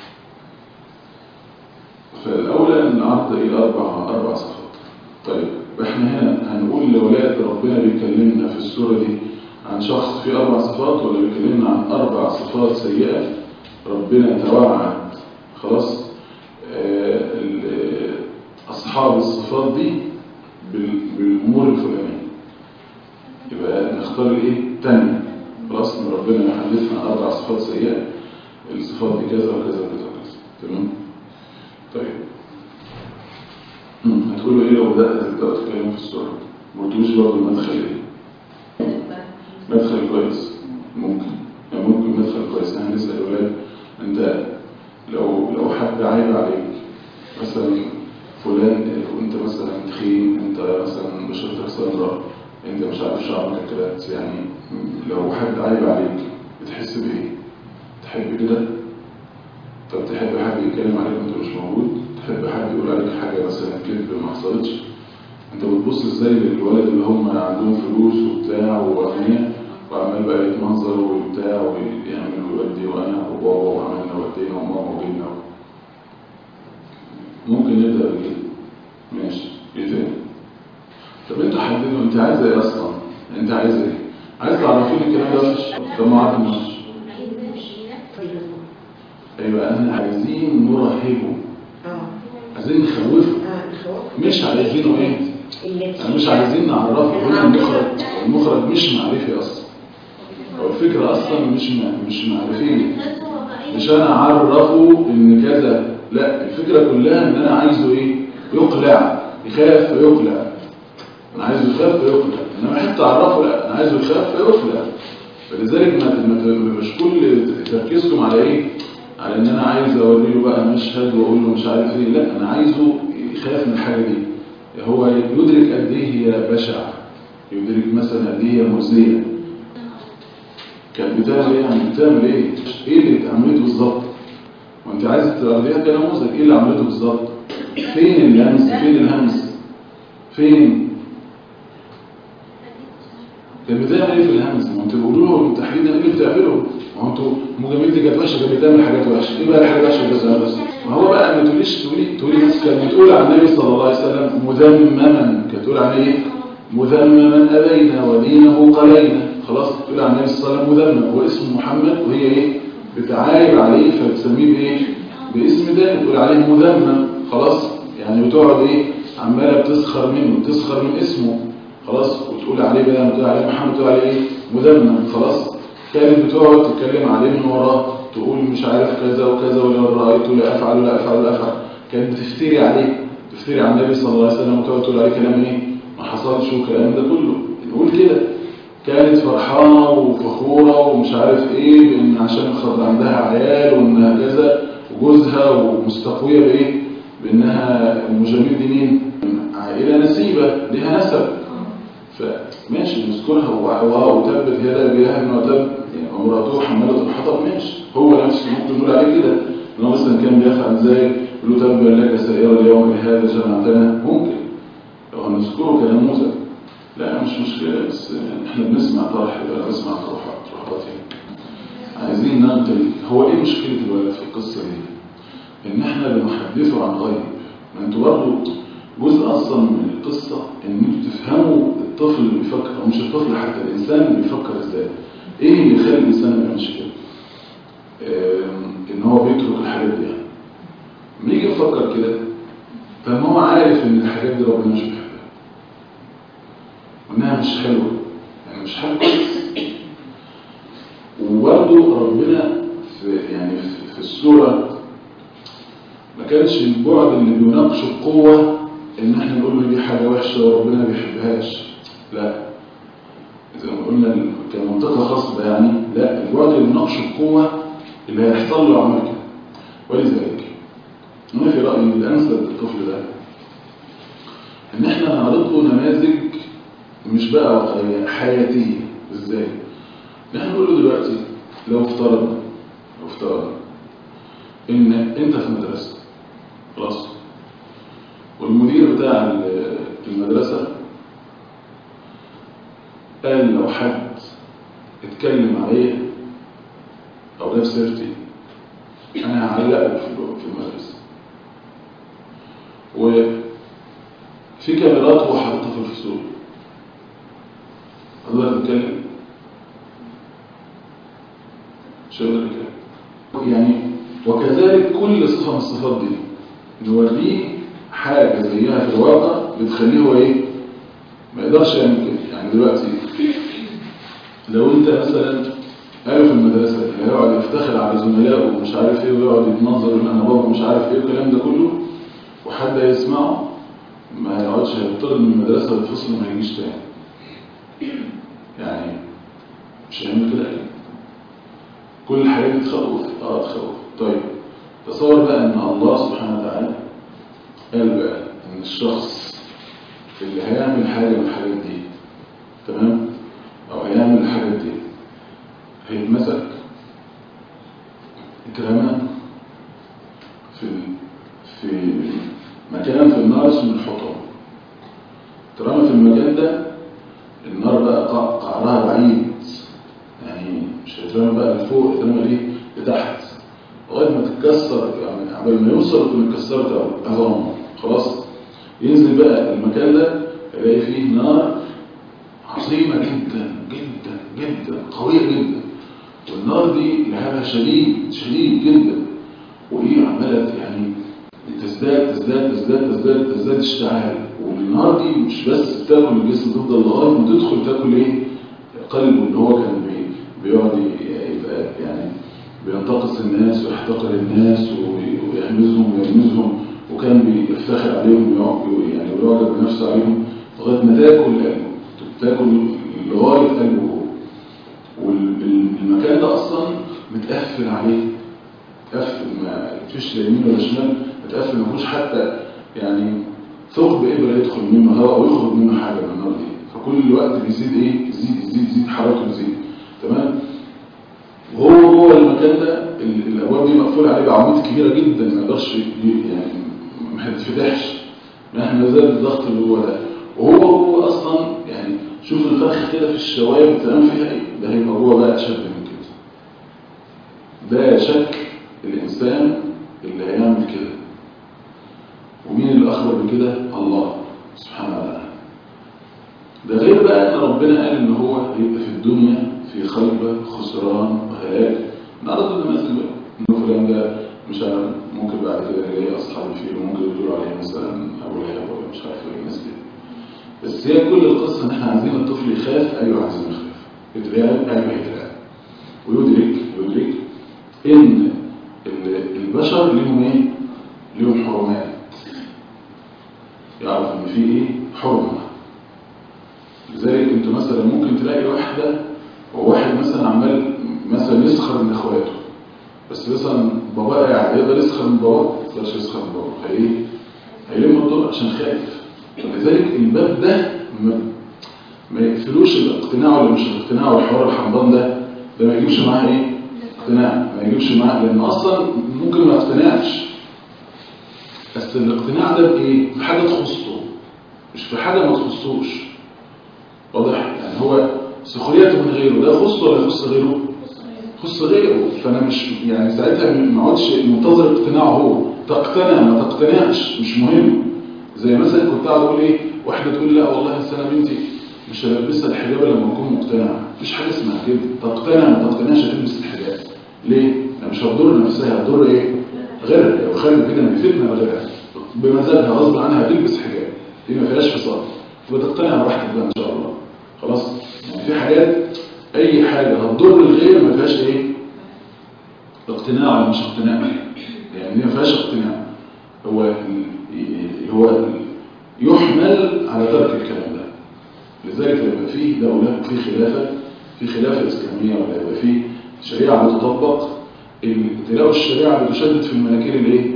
فالاولى ان نعرض الى اربع اربع صفات طيب احنا هنا هنقول لولاد ربنا بيكلمنا في السوره دي عن شخص فيه اربع صفات ولا بيكلمنا عن اربع صفات سيئه ربنا توعد خلاص آه، ال- آه، أصحاب الصفات دي بال- بالأمور الفلانية يبقى نختار الإيه؟ التانية خلاص إن ربنا يحدثنا عن أربع صفات سيئة الصفات دي كذا وكذا وكذا وكذا تمام؟ طيب مم، هتقولوا إيه لو بدأت تبدأوا تتكلموا في السورة؟ ما قلتوش برضه المدخل إيه؟ مدخل كويس ممكن يعني ممكن مدخل كويس احنا نسأل الولاد انت لو لو حد عايب عليك مثلا فلان وانت مثلا تخين انت مثلا بشرتك سمراء انت مش عارف شعرك كده يعني لو حد عايب عليك بتحس بايه تحب كده طب تحب حد يتكلم عليك وانت مش موجود تحب حد يقول عليك حاجه مثلا كذب ما حصلتش انت بتبص ازاي للولد اللي هم عندهم فلوس وبتاع واغنياء وعمال بقى يتمنظر وبتاع ويعمل ويودي وانا وبابا وعملنا ودينا وماما وجينا ممكن نبدا بكده ماشي ايه تاني طب انتوا حددوا انت عايزه ايه اصلا انت عايزه ايه عايز تعرفين الكلام ده وحش طب ما عرفناش ايوه احنا عايزين نرهبه اه عايزين نخوفه اه نخوف مش عايزينه ايه اللي يعني مش عايزين نعرفه هنا المخرج المخرج مش معرفي اصلا هو الفكرة اصلا مش م- مش معرفية مش انا اعرفه ان كذا لا الفكرة كلها ان انا عايزه ايه يقلع يخاف فيقلع انا عايزه يخاف فيقلع انما حتى اعرفه لا انا عايزه يخاف فيقلع فلذلك ما ما- مش كل تركيزكم على ايه على ان انا عايز اوري له بقى مشهد واقول له مش عارف ايه لا انا عايزه يخاف من الحاجه دي هو يدرك قد ايه هي بشعه يدرك مثلا قد ايه هي مؤذيه كانت بتعمل ايه يعني بتعمل ايه ايه اللي عملته بالظبط وانت عايز توريها كنموذج ايه اللي عملته بالظبط فين الهمس فين الهمس فين كانت بتعمل ايه في الهمس ما انتوا بيقولوا له تحديدا ايه اللي بتعمله ما هو انتوا مجاملتي كانت وحشه كانت بتعمل حاجات وحشه ايه بقى الحاجات الوحشه اللي بتعملها ما هو بقى ما تقوليش تقولي تقولي ناس كانت بتقول عن النبي صلى الله عليه وسلم مذمما كانت تقول عن ايه مذمما ابينا ودينه قلينا خلاص تقول عن النبي صلى الله عليه وسلم مذمم هو اسمه محمد وهي ايه بتعايب عليه فبتسميه بايه باسم ده تقول عليه مذمم خلاص يعني بتقعد ايه عماله بتسخر منه بتسخر من اسمه خلاص وتقول عليه بقى تقول عليه محمد تقول عليه ايه مذمم خلاص كانت بتقعد تتكلم عليه من وراه تقول مش عارف كذا وكذا ولو رايته لا افعل ولا افعل ولا افعل كانت بتفتري عليه تفتري على النبي صلى الله عليه وسلم وتقعد تقول عليه كلام ايه ما حصلش والكلام ده كله نقول كده كانت فرحانه وفخوره ومش عارف ايه بان عشان خاطر عندها عيال وانها كذا وجوزها ومستقويه بايه بانها ام جميل دي مين عائله نسيبه ليها نسب فماشي نذكرها و- وتبت يدا بلهب وتب يعني ومراته حمالة الحطب ماشي هو نفسه ممكن نقول عليه كده انه مثلا كان بيفعل ازاي يقول له تبا لك سائر اليوم بهذا جمعتنا ممكن لو نذكره كنموذج لا مش مشكلة بس احنا بنسمع طرح بنسمع طروحات طروحات يعني عايزين ننقل هو ايه مشكلة الولد في القصة دي ان احنا بنحدثه عن غيب ما انتوا برضه جزء اصلا من القصة ان انتوا تفهموا الطفل اللي بيفكر او مش الطفل حتى الانسان اللي بيفكر ازاي ايه اللي يخلي الانسان ما يعملش كده آم، ان هو بيترك الحاجات دي يعني لما يجي يفكر كده طب ما هو عارف ان الحاجات دي ربنا مش بيحبها وانها مش حلوه يعني مش حاجه كويس وبرضه ربنا في يعني في, في السوره ما كانش البعد اللي بيناقش القوه ان احنا نقول له دي حاجه وحشه وربنا ما بيحبهاش لا زي ما قلنا كمنطقه خاصه يعني لا البعد اللي بيناقش القوه اللي هيحصل له عمل كده ولذلك انا في رايي الانسب للطفل ده ان احنا نعرض له نماذج مش بقى واقعيه حياتيه ازاي احنا نقول له دلوقتي لو افترضنا لو افترضنا ان انت في مدرسه خلاص والمدير بتاع ال- المدرسه قال لو حد اتكلم عليا او جاب سيرتي انا هعلقه في الو- في المدرسه وفي كاميرات هو حاططها في الفصول حضرتك تتكلم مش هيقدر يتكلم يعني وكذلك كل صفه من الصفات دي نوريه حاجه زيها في الواقع بتخليه هو ايه ما يقدرش يعمل كده يعني دلوقتي لو انت مثلا قالوا في المدرسة اللي هيقعد يفتخر على زملائه ومش عارف ايه ويقعد يتنظر ان انا بابا مش عارف ايه الكلام ده كله وحد هيسمعه ما يقعدش هيطرد من المدرسة والفصل ما يجيش تاني يعني مش هيعمل كده اكيد كل الحاجات دي تخوف اه تخوف طيب تصور بقى ان الله سبحانه وتعالى قال بقى الشخص اللي هيعمل حاجة من الحاجات دي تمام أو هيعمل الحاجات دي هيتمسك اترمى في في مكان في النار اسمه الحطب اترمى في المكان ده النار بقى قع- قعرها بعيد يعني مش هيترمى بقى لفوق اترمى ليه لتحت لغايه ما تتكسر يعني قبل ما يوصل تكون اتكسرت عظامه خلاص ينزل بقى المكان ده يلاقي فيه نار عظيمه جدا جدا جدا قويه جدا والنار دي لهبها شديد شديد جدا وهي عماله يعني تزداد تزداد تزداد تزداد تزداد اشتعال والنار دي مش بس بتاكل الجسم تفضل لغايه ما تدخل تاكل ايه قلبه اللي هو كان بي- بيقعد ي- يبقى يعني بينتقص الناس ويحتقر الناس وي- ويهمزهم ويرمزهم وكان بيفتخر عليهم ويقعد- يعني ويعجب بنفسه عليهم لغايه ما تاكل قلبه تاكل لغايه قلبه هو والمكان ده اصلا متقفل عليه متقفل ما فيش لا يمين ولا شمال متقفل ما فيهوش حتى يعني ثقب ابره يدخل منه هواء او يخرج منه حاجه من النار دي فكل الوقت بيزيد ايه يزيد يزيد يزيد حرارته تزيد تمام وهو جوه المكان ده ال- الابواب دي مقفوله عليه بعواميد كبيره جدا ما يقدرش ي- يعني ما يتفتحش مهما زاد الضغط اللي هو ده وهو هو اصلا يعني شوف الفرخ كده في الشوايه بتنام فيها ايه ده هيبقى جوه بقى اشد من كده ده شكل الانسان اللي هيعمل كده ومين اللي اخبر بكده الله سبحانه وتعالى ده غير بقى ان ربنا قال ان هو هيبقى في الدنيا في خيبه خسران وهلاك نعرض النماذج بقى انه فلان ده مش عارف ممكن بعد كده نلاقي اصحاب الفيل وممكن يقولوا عليه مثلا ابو لهب ولا مش عارف ايه الناس دي بس هي كل القصه ان احنا عايزين الطفل يخاف ايوه عايزين يخاف يترعب ايوه يترعب ويدرك يدرك ان ال- البشر ليهم ايه؟ ليهم حرمات يعرف ان في ايه؟ حرمه لذلك انت مثلا ممكن تلاقي واحده وواحد مثلا عمال مثلا يسخر من اخواته بس مثلا بابا قاعد يقدر يسخر من بابا ما يقدرش يسخر من بابا هي هيلم الدور عشان خايف ولذلك الباب ده ما, ما يقفلوش الاقتناع ولا مش الاقتناع والحوار الحمضان ده ده ما يجيبش معاه ايه اقتناع ما يجيبش معاه لان اصلا ممكن ما يقتنعش بس الاقتناع ده بايه في حاجه تخصه مش في حاجه ما تخصوش واضح يعني هو سخريته من غيره ده يخصه ولا يخص غيره يخص غيره فانا مش يعني ساعتها ما اقعدش منتظر اقتناعه هو تقتنع ما تقتنعش مش مهم زي مثلا كنت قاعد اقول ايه واحده تقول لا والله أصل انا بنتي مش هلبسها الحجاب إلا لما اكون مقتنعه مفيش حاجه اسمها كده تقتنع ما تقتنعش هتلبس الحجاب ليه؟ انا مش هتضر نفسها هتضر ايه؟ غيرها لو خلي كده ان فتنه غيرها بمزاجها غصب عنها هتلبس حجاب دي ما فيهاش فصال فتقتنع براحتك بقى ان شاء الله خلاص يعني في حاجات اي حاجه هتضر الغير ما فيهاش ايه؟ اقتناع ولا مش اقتناع يعني دي ما فيهاش اقتناع هو ال- هو يحمل على ترك الكلام ده لذلك لما فيه دولة في خلافة في خلافة إسلامية ولا يبقى فيه شريعة بتطبق ال- تلاقوا الشريعة بتشدد في المناكير الايه؟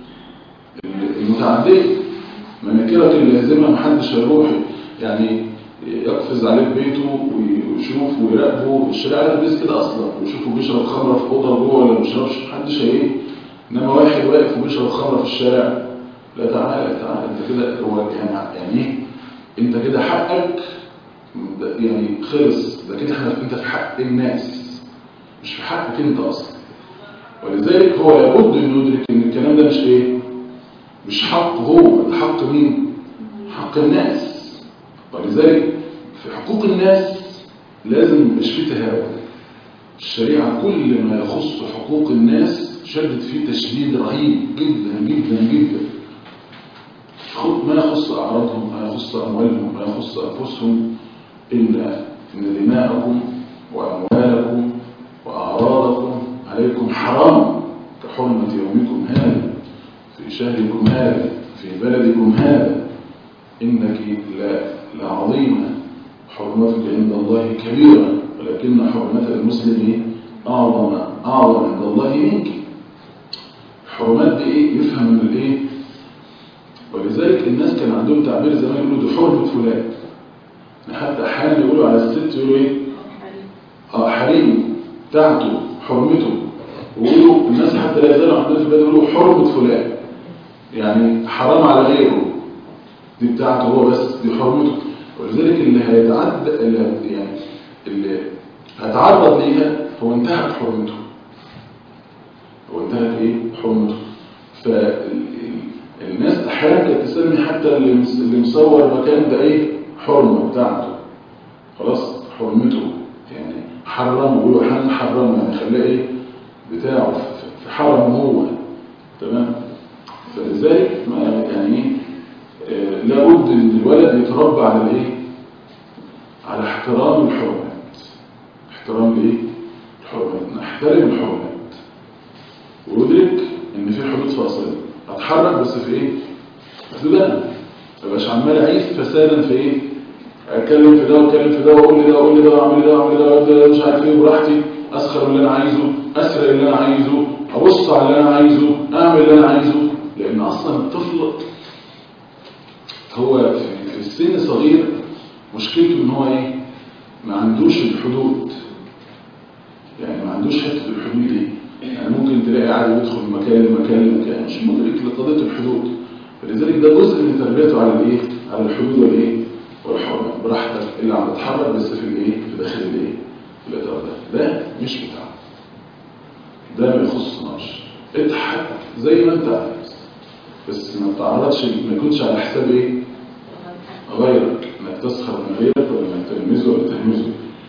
ال- المتعدية مناكيرك اللازمة محدش هيروح يعني يقفز عليه في بيته ويشوف ويراقبه الشريعة لا بيس كده أصلا ويشوفه بيشرب خمرة في أوضة جوه ولا ما بيشربش محدش هي إنما واحد واقف وبيشرب خمرة في الشارع لا تعالى تعالى انت كده هو يعني يعني ايه انت كده حقك ده يعني خلص ده كده احنا انت في حق الناس مش في حقك انت اصلا ولذلك هو لابد انه يدرك ان الكلام ده مش ايه مش حق هو ده حق مين حق الناس ولذلك في حقوق الناس لازم ميبقاش فيه تهاون الشريعة كل ما يخص حقوق الناس شدد فيه تشديد رهيب جدا جدا جدا خذ ما يخص أعراضهم ما يخص أموالهم ما يخص أنفسهم إلا إن دماءكم وأموالكم وأعراضكم عليكم حرام كحرمة يومكم هذا في شهركم هذا في بلدكم هذا إنك لا لعظيمة حرمتك عند الله كبيرة ولكن حرمة المسلم أعظم أعظم عند الله منك الحرمات دي إيه يفهم من الإيه ولذلك الناس كان عندهم تعبير زمان يقولوا دي حرمة فلان حتى احيانا يقولوا على الست يقولوا ايه اه حريم بتاعته حرمته ويقولوا الناس حتى لا يزالوا عندنا في البلد يقولوا حرمة فلان يعني حرام على غيره دي بتاعته هو بس دي حرمته ولذلك اللي هيتعدى اللي هت- يعني اللي هتعرض ليها هو انتهت حرمته هو انتهت ايه حرمته فالناس احيانا كانت تسمي حتى اللي مس- اللي مصور مكان ده ايه حرمه بتاعته خلاص حرمته يعني حرمه بيقولوا احيانا حرمه يعني خلاه ايه بتاعه في- في حرمه هو تمام فلذلك ما يعني ايه آه، لابد ان الولد يتربى على الايه على احترام الحرمات احترام الايه الحرمات نحترم الحرمات ويدرك ان في حدود فاصله اتحرك بس في ايه في حدودها ما ابقاش عمال اعيش فسادا في ايه اتكلم في ده واتكلم في ده واقول لي ده واقول لي ده واعمل لي ده واعمل لي ده واعمل لي ده مش عارف ايه براحتي اسخر اللي انا عايزه اسرق اللي انا عايزه ابص على اللي انا عايزه اعمل اللي انا عايزه لان اصلا الطفل هو في- في السن صغير مشكلته ان هو ايه ما عندوش الحدود يعني ما عندوش حته الحدود دي يعني ممكن تلاقي عادي يدخل من مكان لمكان لمكان مش مدرك لقضيه الحدود فلذلك ده جزء من تربيته على الايه على الحدود والايه والحرمات براحتك اللي عم تتحرك بس في الايه في داخل الايه في الاطار ده ده مش بتاعك ده ما يخصناش اضحك زي ما انت عايز بس ما تعرضش ما يكونش على حساب ايه غيرك انك تسخر من غيرك ولا انك تلمزه ولا تهمزه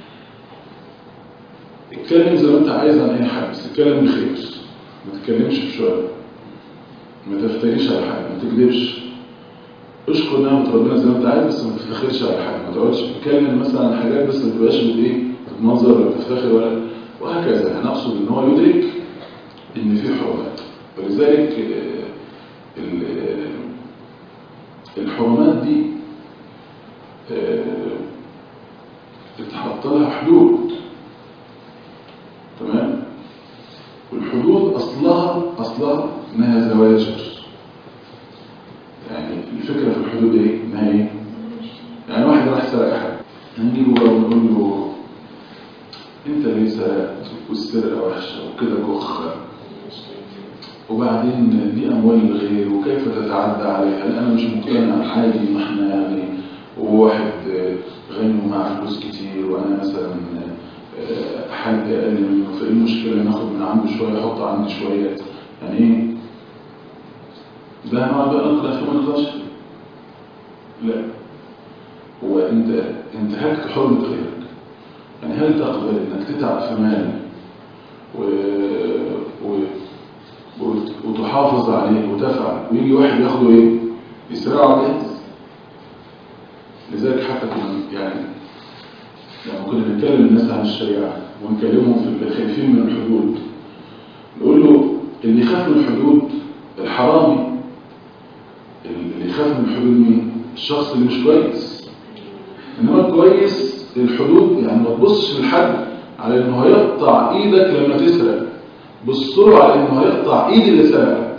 اتكلم زي ما انت عايز عن اي حد بس اتكلم بخير ما تتكلمش بشوية ما تفتريش على حد ما تكذبش اشكر نعمة ربنا زي ما انت عايز بس ما تفتخرش على حد ما تقعدش تتكلم مثلا عن حاجات بس ما تبقاش بايه تتمنظر ولا تفتخر ولا وهكذا يعني اقصد ان هو يدرك ان في حرمات ولذلك آه، ال- آه، الحرمات دي آه، اتحط لها حدود تمام والحدود اصلها اصلها انها زواجر يعني الفكره في الحدود ايه انها ايه يعني واحد راح سرق حاجه هنجيبه بقى ونقول له انت ليه سرقت والسرقه وحشه وكده كخ وبعدين دي اموال الغير وكيف تتعدى عليها انا مش مقتنع عادي ما احنا يعني وواحد آه، غني ومعاه فلوس كتير وانا مثلا آه، حد اقل منه فايه المشكله ناخد من عنده شويه احط عندي شويه يعني ايه ده هنقعد بقى نقرا في ما نقراش لا هو انت انتهكت حرمه غيرك يعني هل تقبل انك تتعب في مال و... و... وت- وتحافظ عليه وتفعل ويجي واحد ياخده ايه يسرقه على الجهاز لذلك حتى كنا يعني لما كنا بنتكلم الناس عن الشريعة ونكلمهم في الخايفين من الحدود نقول له اللي يخاف من الحدود الحرامي اللي يخاف من الحدود مين الشخص اللي مش كويس انما الكويس الحدود يعني ما تبصش لحد على انه هيقطع ايدك لما تسرق بص له على انه هيقطع ايد اللي سرقك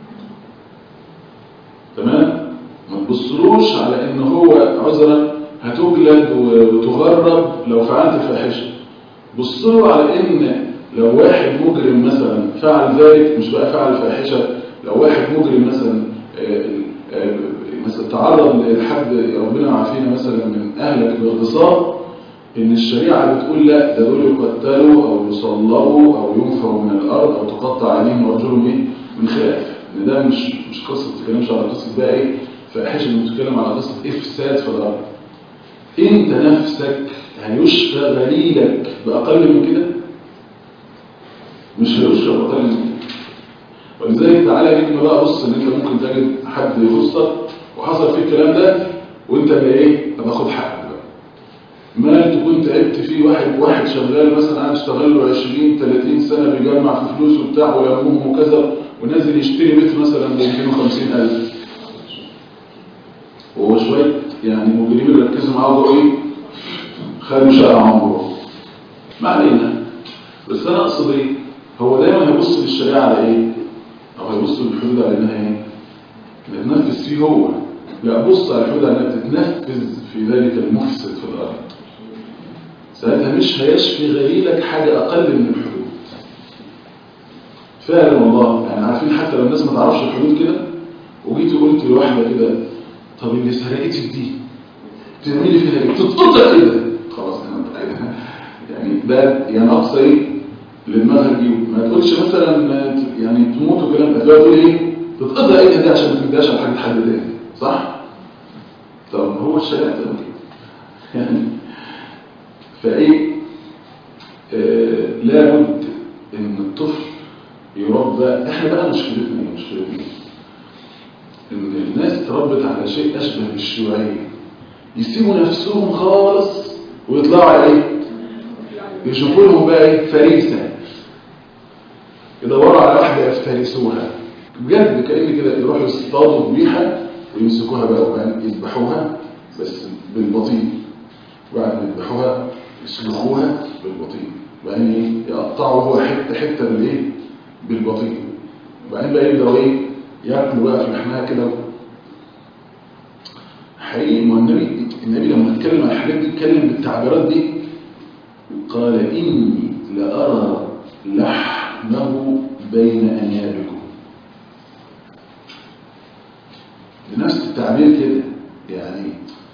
تمام ما تبصلوش على انه هو عذرا هتجلد وتغرب لو فعلت فاحشه بص له على ان لو واحد مجرم مثلا فعل ذلك مش بقى فعل فاحشه لو واحد مجرم مثلا آه، آه، مثلا تعرض لحد ربنا يعافينا مثلا من اهلك باغتصاب ان الشريعه بتقول لا ده دول يقتلوا او يصلبوا او ينفوا من الارض او تقطع ايديهم وارجلهم ايه من خلاف ان ده مش مش قصه ما بتتكلمش على قصه بقى ايه فاحشه بتتكلم على قصه افساد في الارض انت نفسك هيشفى غليلك باقل من كده مش هيشفى باقل من كده ولذلك تعالى نجم بقى بص ان انت ممكن تجد حد يخصك وحصل فيه الكلام ده وانت اللي ايه طب اخد حقك بقى مال تكون تعبت فيه واحد واحد شغال مثلا قاعد يشتغل له 20 30 سنه بيجمع في فلوس وبتاع ويمهم وكذا ونازل يشتري بيت مثلا ب 250000 وهو شويه يعني مجرمين ركزوا معاه وقالوا ايه خدوا شقه عمره ما علينا بس انا اقصد ايه هو دايما هيبص للشريعه على ايه او هيبص للحدود على انها ايه بتنفذ فيه هو لا بص على الحدود انها تتنفذ في ذلك المفسد في الارض ساعتها مش هيشفي غيرك حاجه اقل من الحدود فعلا والله يعني عارفين حتى لو الناس ما تعرفش الحدود كده وجيت قلت لواحده كده طب اللي سرقتك دي تعملي فيها ايه تتقطع كده خلاص انا يعني ده يعني اقصى ايه لدماغك دي ما تقولش مثلا يعني تموت وكلام ده تقول ايه تتقطع ايه دي عشان ما تديهاش على حاجه حد تاني صح طب هو الشريعه كده يعني فايه آه لابد ان الطفل يربى احنا بقى مشكلتنا ايه مشكلتنا ان الناس اتربت على شيء اشبه بالشيوعيه يسيبوا نفسهم خالص ويطلعوا على ايه يشوفوا لهم بقى ايه فريسه يدوروا على واحده يفترسوها بجد كأن كده يروحوا يصطادوا ذبيحه ويمسكوها بقى وبعدين يذبحوها بس بالبطيء وبعد ما يذبحوها يسلخوها بالبطيء وبعدين ايه يقطعوا هو حته حته بالايه بالبطيء وبعدين بقى يبداوا ايه ياكلوا بقى في لحمها كده حقيقي ما النبي النبي لما اتكلم عن الحاجات دي اتكلم بالتعبيرات دي قال اني لارى لحمه بين انيابكم بنفس التعبير كده يعني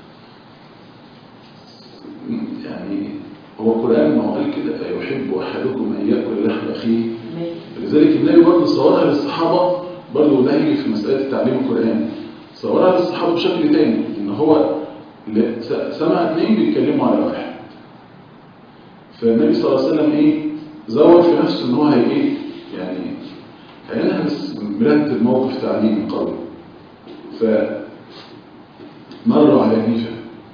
يعني هو القرآن ما هو قال كده يحب أحدكم أن يأكل لحم أخيه لذلك النبي برضه صورها للصحابة برضه ده هيجي في مسألة تعليم القرآن صورها للصحابة بشكل تاني إن هو سمع اثنين بيتكلموا على واحد فالنبي صلى الله عليه وسلم إيه زود في نفسه إن هو هي إيه يعني هينهز مرتب موقف تعليمي قوي فمروا على نيفة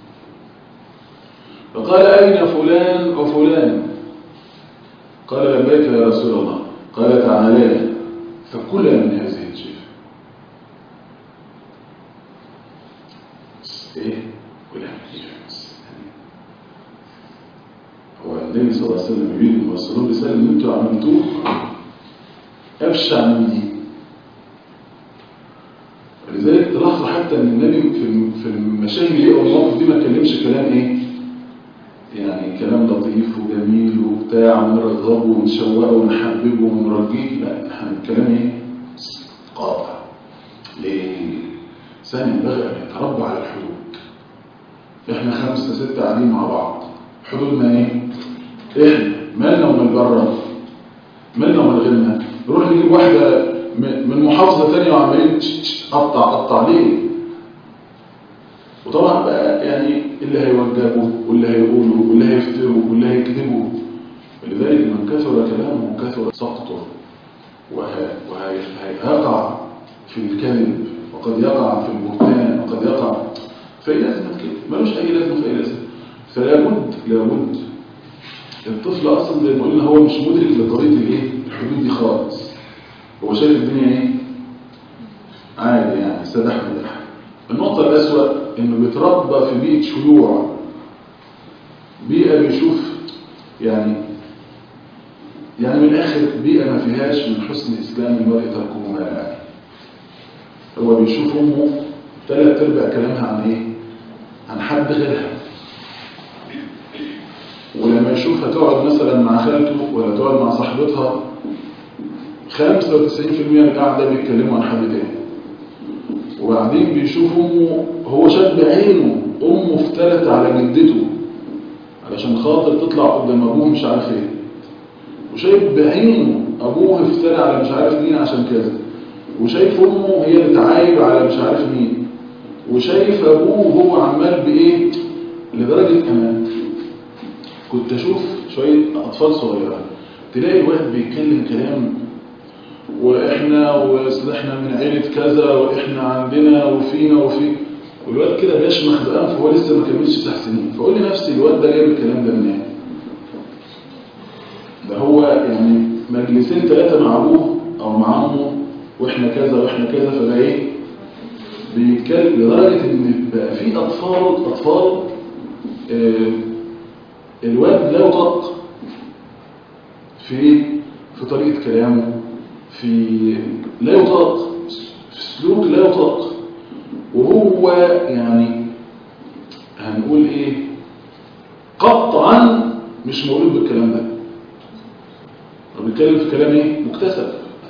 فقال أين فلان وفلان قال لبيك يا رسول الله قال تعالى فكلا من هذه الجيفة ايه كلا من الجيفة هو النبي صلى الله عليه وسلم يريد المرسلون رسالة ان انتوا عملتوه ابشع من دي ولذلك تلاحظوا حتى ان النبي في في المشاهد دي او المواقف دي ما اتكلمش كلام ايه يعني كلام لطيف وجميل وبتاع ونرغبه ونشوقه ونحببه ونرجيه لا احنا الكلام ايه قاطع ليه ثاني ينبغي ان يتربى على الحدود احنا خمسة ستة قاعدين مع بعض حدودنا ايه احنا مالنا ومال بره مالنا ومال غيرنا نروح نجيب واحدة من محافظة تانية وعمالين قطع قطع ليه وطبعا بقى يعني اللي هيوجهوا واللي هيقولوا واللي هيفتروا واللي هيكذبوا ولذلك من كثر كلامه كثر سقطه وهيقع في الكذب وقد يقع في البهتان وقد يقع في لازمة كده ملوش أي لازمة في أي لازمة فلا بد لابد الطفل أصلا زي ما قلنا هو مش مدرك لقضية الايه الحدود دي خالص هو شايف الدنيا ايه عادي يعني سدح مدح النقطة الأسوأ إنه بيتربى في بيئة شيوع بيئة بيشوف يعني يعني من الآخر بيئة ما فيهاش من حسن إسلام المرء تركه ما لا يعني هو بيشوف أمه ثلاث أرباع كلامها عن إيه؟ عن حد غيرها ولما يشوفها تقعد مثلا مع خالته ولا تقعد مع صاحبتها 95% من القعدة بيتكلموا عن حد تاني وبعدين بيشوف امه هو شاف بعينه امه افترت على جدته علشان خاطر تطلع قدام ابوه مش عارف ايه وشايف بعينه ابوه افترى على مش عارف مين عشان كذا وشايف امه هي بتعايب على مش عارف مين وشايف ابوه هو عمال بايه لدرجه انا كنت اشوف شويه اطفال صغيره تلاقي الواحد بيتكلم كلام واحنا واصل احنا من عيله كذا واحنا عندنا وفينا وفي والواد كده بيشمخ بانفه وهو لسه ما كملش تسع سنين فاقول لنفسي الواد ده جايب الكلام ده منين ده هو يعني مجلسين ثلاثه مع ابوه او مع امه واحنا كذا واحنا كذا فبقى ايه بيتكلم لدرجه ان بقى في اطفال اطفال آه الواد لا يطاق في في طريقه كلامه في لا يطاق في سلوك لا يطاق وهو يعني هنقول ايه قطعا مش مولود بالكلام ده هو بيتكلم في كلام ايه مكتسب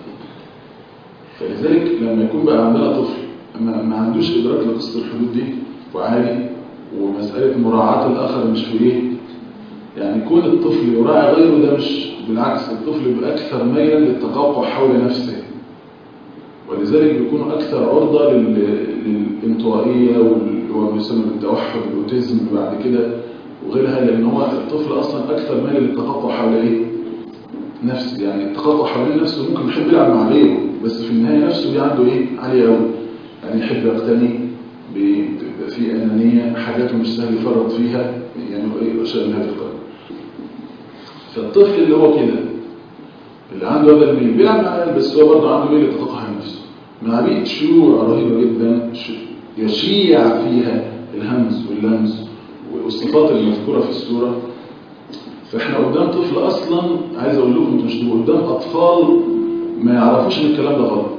فلذلك لما يكون بقى عندنا طفل ما, ما عندوش ادراك لقصه الحدود دي وعادي ومساله مراعاه الاخر مش في ايه يعني كون الطفل يراعي غيره ده مش بالعكس الطفل بيبقى اكثر ميلا للتقوقع حول نفسه ولذلك بيكونوا اكثر عرضه لل- للانطوائيه وال- وما يسمى بالتوحد الاوتيزم بعد كده وغيرها لان هو الطفل اصلا اكثر ميل للتقطع حول ايه نفسه يعني التقطع حوالين نفسه ممكن يحب يلعب مع غيره بس في النهايه نفسه دي عنده ايه عاليه قوي يعني يحب يقتني بتبقى في انانيه حاجات مش سهل يفرط فيها يعني ايه اشياء من هذا القبيل فالطفل اللي هو كده اللي عنده هذا الميل بيلعب مع العيال بس هو برضه عنده ميل للتقطع عن نفسه مع بيئة شيوع رهيبة جدا ش- يشيع فيها الهمز واللمس والصفات المذكورة في السورة فاحنا قدام طفل اصلا عايز اقول لكم انتوا مش تبقوا قدام اطفال ما يعرفوش ان الكلام ده غلط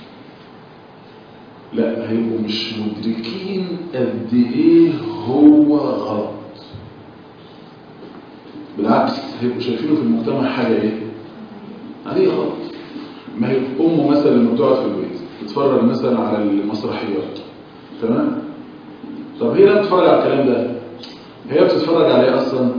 لا هيبقوا مش مدركين قد ايه هو غلط بالعكس هيبقوا شايفينه في المجتمع حاجه ايه عاديه غلط ما هي امه مثلا لما بتقعد في البيت تتفرج مثلا على المسرحيات تمام طب هي لما بتتفرج على الكلام ده هي بتتفرج على ايه اصلا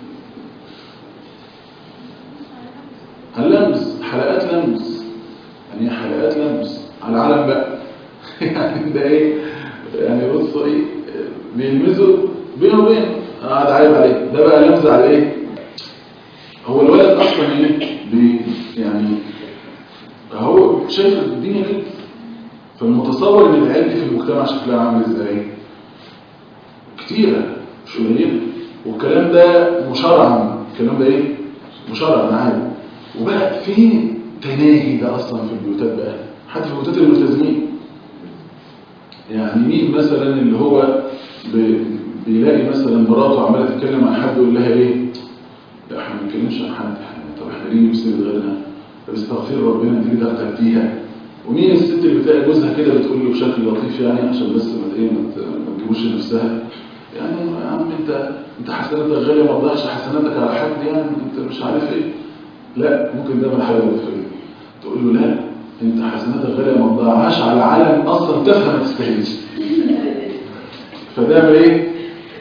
اللمس حلقات لمس يعني إيه حلقات لمس على العالم بقى يعني ده ايه يعني بصوا ايه بيلمسوا بينه وبين قاعد عايب عليه ده بقى لمس على ايه هو الولد اصلا ايه بي يعني هو شايف الدنيا كده فالمتصور ان العيال دي في المجتمع شكلها عامل ازاي كتيرة مش قليلة والكلام ده مشرعا الكلام ده ايه مشرعا عادي وبقى فين تناهي ده اصلا في البيوتات بقى حتى في بيوتات الملتزمين يعني مين مثلا اللي هو ب- بيلاقي مثلا مراته عماله تتكلم عن حد يقول لها ايه لا احنا ما بنتكلمش عن حد احنا طب احنا ليه نمسك غيرنا طب استغفر ربنا انت كده اغتبتيها ومين الست اللي بتلاقي جوزها كده بتقول له بشكل لطيف يعني عشان بس ما ايه ما ت- ما تجيبوش نفسها يعني يا عم انت انت حسناتك غاليه ما تضيعش حسناتك على حد يعني انت مش عارف ايه لا ممكن ده من حاجه متفقين تقول له لا انت حسناتك غاليه ما تضيعهاش على عالم اصلا تفهم ما تستاهلش فده ايه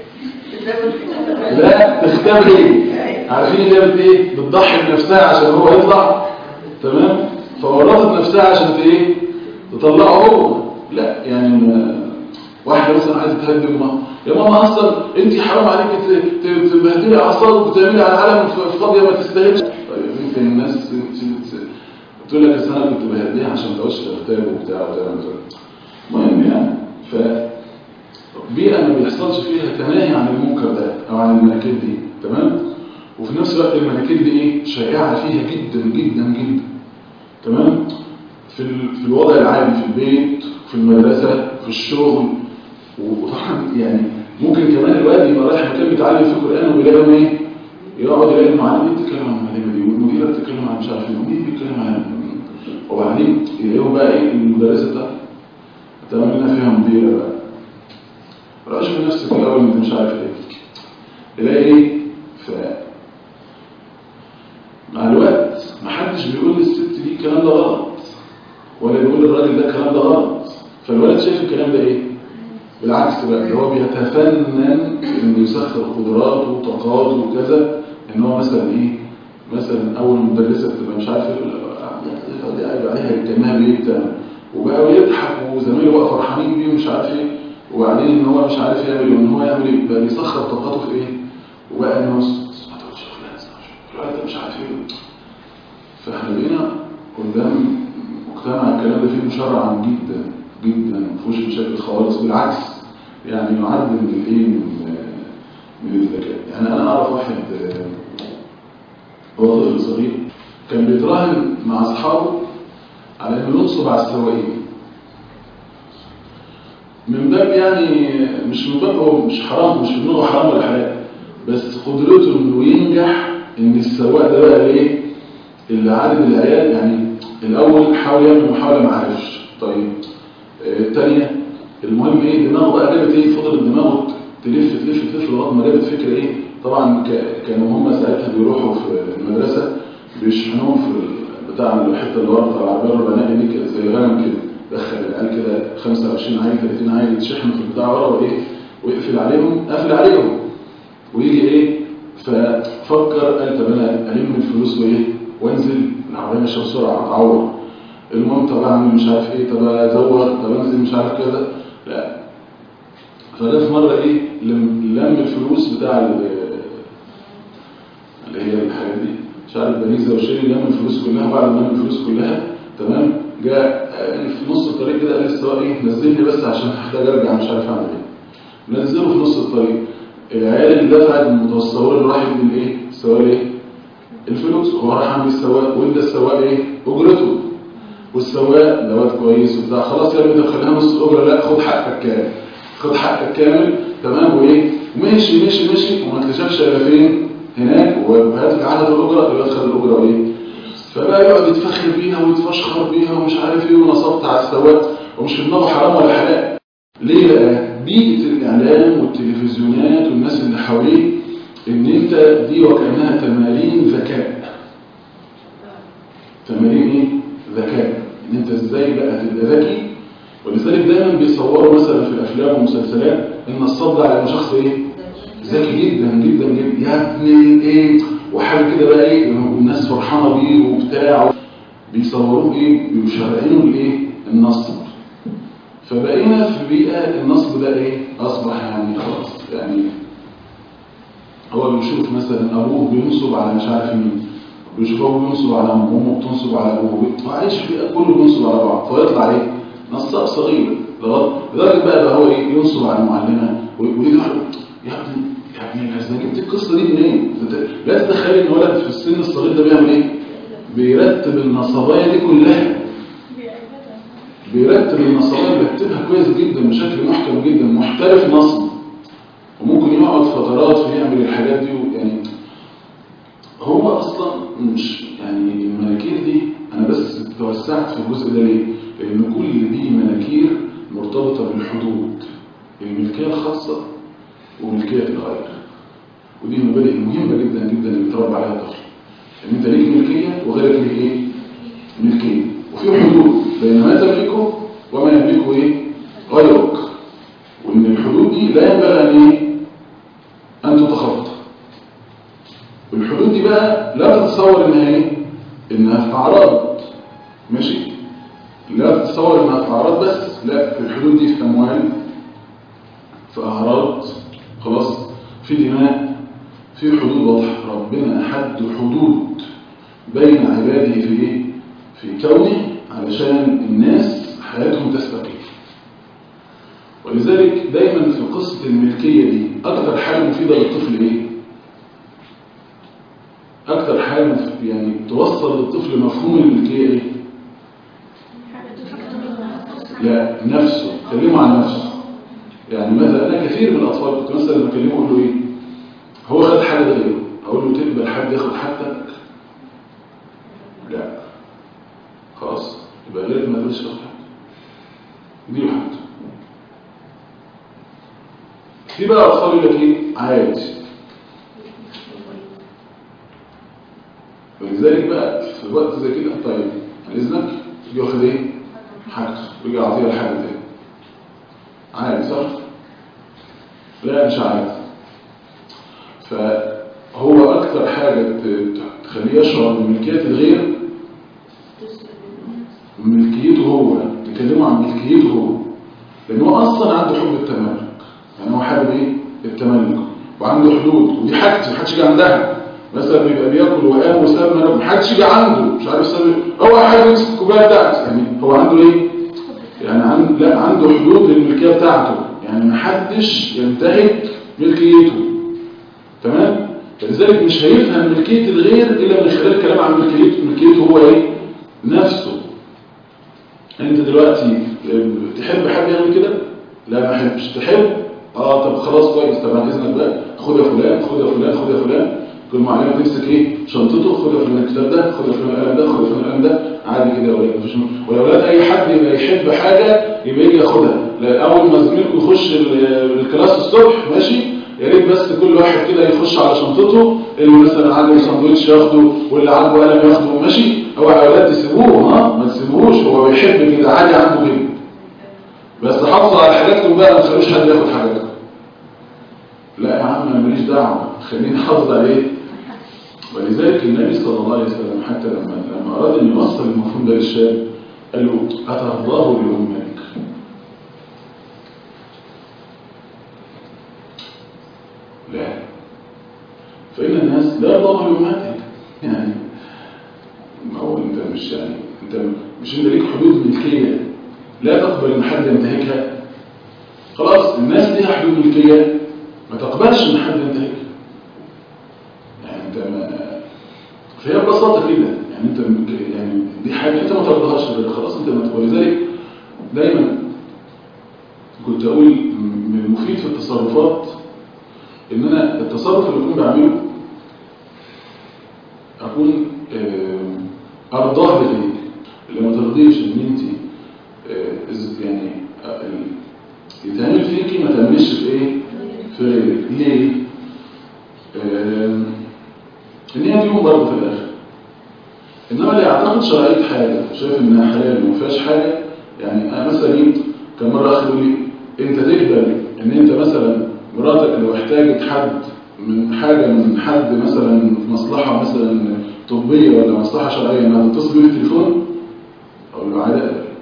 لا تختار ايه عارفين اللي هي بت ايه بتضحي بنفسها عشان هو يطلع تمام فورطت نفسها عشان ت- ايه تطلعه هو لا يعني ما- واحده مثلا عايزه تهدي امها يا ماما اصلا انت حرام عليك ت- ت- تبهدلي اعصابك وتعملي على العالم ف- فاضيه ما تستاهلش طيب انت الناس ت- ت- ت- تقول لك أصل انا كنت بهديها عشان ما تقعدش تغتاب وبتاع وتعمل كده. المهم يعني ف بيئة ما بيحصلش فيها تناهي عن المنكر ده أو عن المناكير دي تمام وفي نفس الوقت المناكير دي إيه شائعة فيها جدا جدا جدا تمام في, ال... في الوضع العادي في البيت في المدرسة في الشغل وطبعا يعني ممكن كمان الواد يبقى رايح مكان بيتعلم فيه قرآن ويلاقيهم إيه يقعد يلاقي المعلم بيتكلم عن المعلمة دي والمديرة بتتكلم عن مش عارف ايه ومين بيتكلم عن وبعدين يلاقيهم بقى إيه المدرسة بتاعته تعملنا فيها مديرة بقى رأيش في نفسك الأول انت مش عارف ايه تلاقي ايه ف مع الوقت محدش بيقول للست دي الكلام ده غلط ولا بيقول للراجل ده الكلام ده غلط فالولد شايف الكلام ده ايه بالعكس بقى اللي هو بيتفنن انه يسخر قدراته وطاقاته وكذا ان هو مثلا ايه مثلا اول مدرسه بتبقى مش عارف ايه يقول لها يقعد عليها يتكلمها بايه بتاع وبقى يضحك وزمايله بقى فرحانين بيه ومش عارف ايه وبعدين ان هو مش عارف يعمل وان هو يعمل ايه بقى بيسخر طاقته في ايه وبقى انه ما تقولش فلان فلان ده مش عارف ايه فاحنا بقينا قدام مجتمع الكلام ده فيه مشرع جدا جدا ما فيهوش مشاكل خالص بالعكس يعني يعد من الايه من من الذكاء يعني انا اعرف واحد آه، هو طفل صغير كان بيتراهن مع اصحابه على انه ينصب على السواقين من باب يعني مش من باب هو مش حرام مش في دماغه حرام ولا حلال بس قدرته انه ينجح ان السواق ده بقى ايه اللي عدد العيال يعني الاول حاول يعمل محاوله ما عرفش طيب آه، الثانيه المهم ايه دماغه بقى جابت ايه فضلت دماغه تلف تلف تلف لغايه ما جابت فكره ايه طبعا ك- كانوا هم ساعتها بيروحوا في المدرسه بيشحنوهم في ال- بتاع الحته اللي ورا بتاع العربيه الربانيه دي كده زي غنم كده دخل العيال كده 25 عيل 30 عيل يتشحنوا في البتاع ورا وايه ويقفل عليهم قافل عليهم ويجي ايه ففكر قال طب انا الم الفلوس وايه وانزل العربيه ماشيه بسرعه اتعور المهم طب اعمل مش عارف ايه طب ازور طب انزل مش عارف كذا لا فده في مره ايه لم, لم الفلوس بتاع ال- اللي هي الحاجات دي مش عارف بنيزه وشيري لم الفلوس كلها بعد ما لم الفلوس كلها تمام جاء آه، في نص الطريق كده قال للسواق ايه نزلني بس عشان هحتاج ارجع مش عارف اعمل ايه نزله في نص الطريق العيال اللي دفعت من المتوسطه اللي راحت من ايه السواق ايه الفلوس هو راح عند السواق وادى السواق ايه اجرته والسواق ده واد كويس وبتاع خلاص يا ابني طب خليها نص الاجره لا خد حقك كامل خد حقك كامل تمام وايه ومشي مشي مشي وما اكتشفش الا فين هناك وهات عدد الاجره الواد خد الاجره وايه فبقى يقعد يتفخر بيها ويتفشخر بيها ومش عارف ايه ونصبت على السواق ومش في دماغه حرام ولا حلال ليه بقى بيئه الاعلام والتلفزيونات والناس اللي حواليه ان انت دي وكانها تمارين ذكاء تمارين ايه ذكاء ان انت ازاي بقى تبقى ذكي ولذلك دايما بيصوروا مثلا في الافلام والمسلسلات ان الصد على شخص ايه ذكي جدا جدا جدا يا ابني ايه وحاجه كده بقى ايه والناس فرحانه بيه وبتاع بيصوروه ايه بيشرعينه الايه النصب فبقينا في بيئه النصب ده ايه اصبح يعني خلاص يعني هو بيشوف مثلا ابوه بينصب على مش عارف مين بيشوف ابوه بينصب على امه امه بتنصب على ابوه وعايش في بيئه كله بينصب على بعض فيطلع ايه نصاب صغير لغايه لدرجه بقى بقى هو ايه ينصب على المعلمه ويجي يقول يا ابني يا ابني انا جبت القصه دي منين؟ أنت لا تتخيل ان ولد في السن الصغير ده بيعمل ايه؟ بيرتب النصبايه دي كلها بيرتب النصبايه بيرتبها كويس جدا بشكل محكم جدا محترف نصب وممكن يقعد فترات في يعمل الحاجات دي يعني هو اصلا مش يعني المناكير دي انا بس توسعت في الجزء ده ليه؟ لان كل دي مناكير مرتبطه بالحدود الملكيه الخاصه وملكيه الغير ودي مبادئ مهمه جدا جدا اللي بيتربى عليها الطفل ان انت ليك ملكيه وغيرك ليك ايه؟ ملكيه وفي حدود بين ما تملكه وما يملكه ايه؟ غيرك وان الحدود دي لا ينبغي ان ايه؟ ان تتخطى الحدود دي بقى لا تتصور انها ايه؟ انها في اعراض ماشي؟ لا تتصور انها في اعراض بس لا في الحدود دي في اموال في اعراض خلاص في دماء في حدود واضحه ربنا حد حدود بين عباده في ايه؟ في كونه علشان الناس حياتهم تستقيم ولذلك دايما في قصة الملكية دي أكتر حاجة مفيدة للطفل إيه؟ أكتر حاجة مف- يعني توصل للطفل مفهوم الملكية إيه؟ لا نفسه كلمه عن نفسه يعني مثلا أنا كثير من الأطفال كنت مثلا لما أكلمه أقول له إيه؟ هو خد حاجة غيره أقول له تقبل حد ياخد حاجتك؟ لا خلاص يبقى غيرك ما تقولش تاخد حاجة دي حاجته في بقى أطفال يقول لك إيه؟ عادي ولذلك بقى في وقت زي كده طيب عن إذنك يجي واخد إيه؟ حاجته ويجي يعطيها لحد تاني عادي صح؟ لا مش عادي فهو أكثر حاجة ت- تخليه يشعر بملكية الغير ملكيته هو نكلمه عن ملكيته هو لأن هو أصلا عنده حب التملك يعني هو حابب إيه؟ التملك وعنده حدود ودي حاجتي محدش يجي عندها مثلا بيبقى بياكل وقام وساب ملك محدش يجي عنده مش عارف سبب هو حابب يمسك الكوبايه بتاعتي يعني هو عنده ايه؟ يعني عند لا عنده حدود للملكيه بتاعته يعني محدش ينتهك ملكيته تمام؟ فلذلك مش هيفهم ملكيه الغير الا من خلال الكلام عن ملكيته ملكيته هو ايه؟ نفسه انت دلوقتي تحب حد يعمل كده لا ما احبش تحب اه طب خلاص كويس طب عن اذنك بقى خد يا فلان خد يا فلان خد يا فلان كل معلمه تمسك ايه شنطته خد يا فلان الكتاب ده خد يا فلان القلم ده خد يا فلان القلم ده عادي كده يا اولاد مفيش م- والاولاد اي حد يبقى يحب حاجه يبقى يجي ياخدها لا اول ما زميلكم يخش ال- الكلاس الصبح ماشي يا ريت بس كل واحد كده يخش على شنطته اللي مثلا عاجبه ساندوتش ياخده واللي عاجبه قلم ياخده ماشي اوعى يا اولاد تسيبوه ها ما تسيبوهوش هو بيحب كده عادي عنده كده بس حافظوا على حاجاتكم بقى ما تخلوش حد ياخد حاجاتكم لا يا عم انا ماليش دعوه خليني حافظ عليه ولذلك النبي صلى الله عليه وسلم حتى لما لما اراد ان يوصل المفهوم ده للشاب قال له اترضاه لامك لا فإن الناس لا يرضون لأمهاتهم يعني ما هو انت مش يعني انت مش انت ليك حدود ملكية لا تقبل ان حد ينتهكها خلاص الناس ليها حدود ملكية ما تقبلش ان حد ينتهكها يعني انت ما فهي ببساطة كده يعني انت يعني دي حاجة انت ما ترضاهاش خلاص انت ما ولذلك دايما كنت اقول من المفيد في التصرفات ان انا التصرف اللي اكون بعمله اكون آه، ارضاه بغيري اللي ما ترضيش ان انت آه، إز- يعني آه، ال- يتعمل فيكي ما تعملش في ايه في غيرك ليه آه، ان هي ديون برضه في الاخر انما اللي يعتقد شرعيه حاجه شايف انها حلال وما فيهاش حاجه يعني انا مثلا ايه كان مره اخ يقول لي انت تقبل ان انت مثلا مراتك لو احتاجت حد من حاجه من حد مثلا في مصلحه مثلا طبيه ولا مصلحه شرعيه انها تتصل بيه في التليفون اقول له عادي اقبل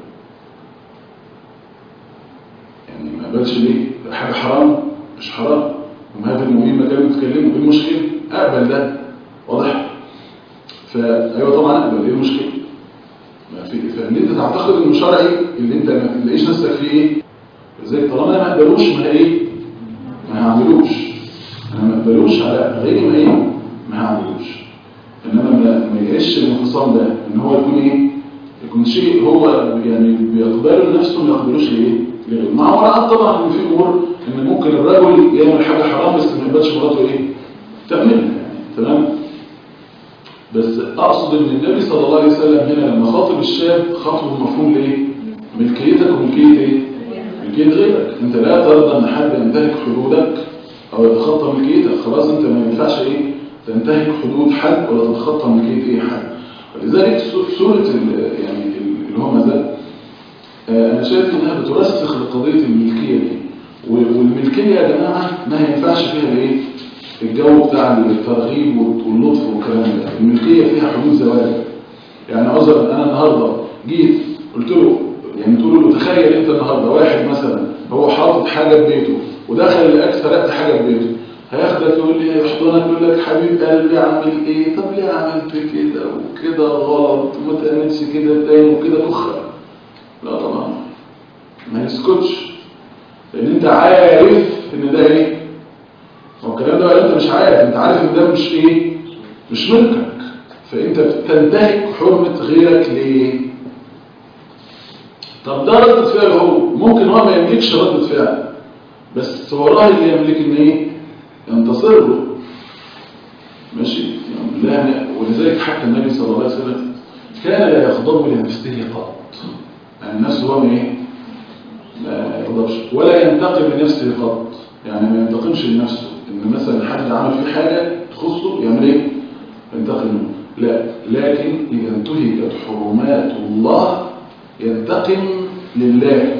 يعني ما اقبلش ليه ده حاجه حرام مش حرام امهات المؤمنين ما كانوا بيتكلموا ايه المشكله اقبل ده واضح فايوه طبعا اقبل ايه المشكله ما في فان انت تعتقد انه شرعي اللي انت ما تلاقيش نفسك فيه ايه زي طالما انا ما اقبلوش ما ايه ما هعملوش انا ما اقبلوش على غيري ما ايه ما هعملوش انما ما ما يعيش الانفصام ده ان هو يكون ايه يكون شيء هو يعني بيقبله لنفسه ما يقبلوش لايه لغيره مع مراعاه طبعا ان في امور ان ممكن الرجل يعمل حاجه حرام بس ما يقبلش مراته ايه تعملها يعني تمام بس اقصد ان النبي صلى الله عليه وسلم هنا لما خاطب الشاب خاطبه بمفهوم لايه ملكيتك وملكيه ايه ملكيه غيرك انت لا ترضى ان حد ينتهك حدودك او يتخطى ملكيتك خلاص انت ما ينفعش ايه تنتهك حدود حد ولا تتخطى ملكيه اي حد ولذلك سو- سوره ال- يعني ال- اللي هو مازال آه، انا شايف انها بترسخ لقضيه الملكيه دي وال- والملكيه يا جماعه ما ينفعش فيها الايه الجو بتاع الترغيب واللطف والكلام ده الملكيه فيها حدود زواج يعني عذر انا النهارده جيت قلت له يعني تقول له تخيل انت النهارده واحد مثلا هو حاطط حاجه في بيته ودخل الاكس سرقت حاجه في بيته هياخدك يقول لي يحضنك يقول لك حبيب قلبي اعمل ايه طب ليه عملت كده وكده غلط وما تعملش كده تاني وكده تخر لا طبعا ما يسكتش لان انت عارف ان ده ايه هو الكلام ده ولا انت مش عارف انت عارف ان ده مش ايه مش ملكك فانت بتنتهك حرمة غيرك ليه طب ده ردة فعل هو ممكن هو ما يملكش ردة فعل بس وراه اللي يملك ان ايه ينتصر له ماشي يعني لا ولذلك حتى النبي صلى الله عليه وسلم كان لا يغضب لنفسه قط يعني نفسه هو من ايه ما يغضبش ولا ينتقم لنفسه قط يعني ما ينتقمش لنفسه ان مثلا حد عمل فيه حاجه تخصه يعمل ايه ينتقم منه لا لكن اذا انتهكت حرمات الله ينتقم لله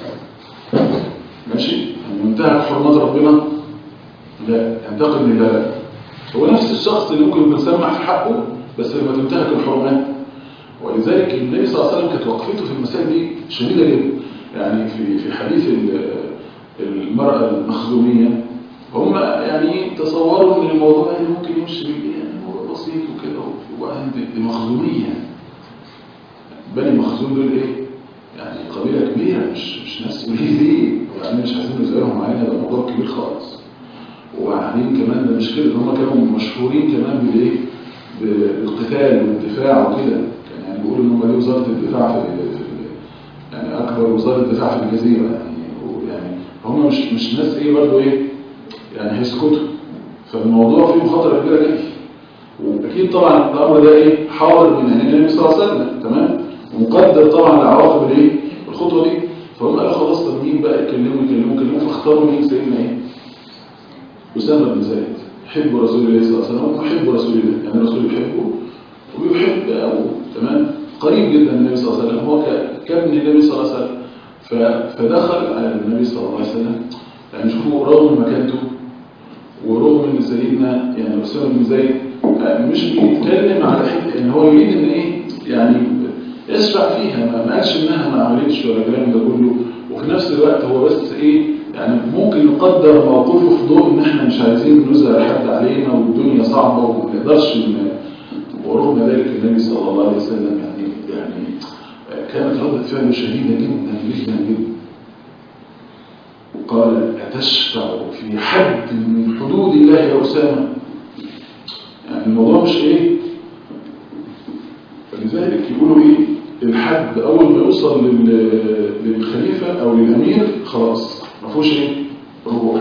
ماشي يعني ينتهك حرمات ربنا لا ينتقم لله هو نفس الشخص اللي ممكن يكون سمح في حقه بس لما تنتهك الحرمات ولذلك النبي صلى الله عليه وسلم كانت وقفته في المسائل دي شديده جدا يعني في في حديث ال- المرأة المخزومية هم يعني تصوروا ان الموضوع يعني ممكن يمشي بال- يعني موضوع بسيط وكده وبعدين دي- دي مخزومية بني مخزوم دول ايه؟ يعني قبيلة كبيرة مش مش ناس قليلين وبعدين مش عايزين نزعلهم علينا ده موضوع كبير خالص وبعدين كمان ده مش كده هم كانوا مشهورين كمان بالايه؟ بالقتال والدفاع وكده كان يعني بيقولوا ان هم دي وزارة الدفاع في, في يعني اكبر وزارة دفاع في الجزيرة يعني ويعني هم مش مش ناس ايه برضه ايه يعني هيسكتوا فالموضوع فيه مخاطرة كبيرة جدا واكيد طبعا الامر ده ايه حاضر من عين النبي صلى الله عليه وسلم تمام ومقدر طبعا لعواقب الايه الخطوه دي فهم قالوا خلاص طب مين بقى يكلموا يكلموا يكلموا فاختاروا مين سيدنا ايه اسامه بن زيد حب رسول الله صلى الله عليه وسلم وحب رسول الله يعني الرسول يحبه ويحب ابوه تمام قريب جدا من النبي صلى الله عليه وسلم هو ك- كابن النبي صلى الله عليه وسلم ف- فدخل على النبي صلى الله عليه وسلم يعني شوفوا رغم مكانته ورغم ان سيدنا يعني اسامه بن زيد آه، مش بيتكلم على حته ان هو يريد ان ايه يعني يشفع فيها ما ما قالش انها ما عملتش ولا الكلام ده كله وفي نفس الوقت هو بس ايه يعني ممكن يقدر موقفه في ضوء ان احنا مش عايزين نزهر حد علينا والدنيا صعبه وما نقدرش ن- ورغم ذلك النبي صلى الله عليه وسلم يعني يعني آه، كانت ردة فعله شديدة جدا جدا جدا قال أتشفع في حد من حدود الله يا أسامة يعني الموضوع مش إيه فلذلك يقولوا إيه الحد أول ما يوصل لل- للخليفة أو للأمير خلاص ما فيهوش إيه رجوع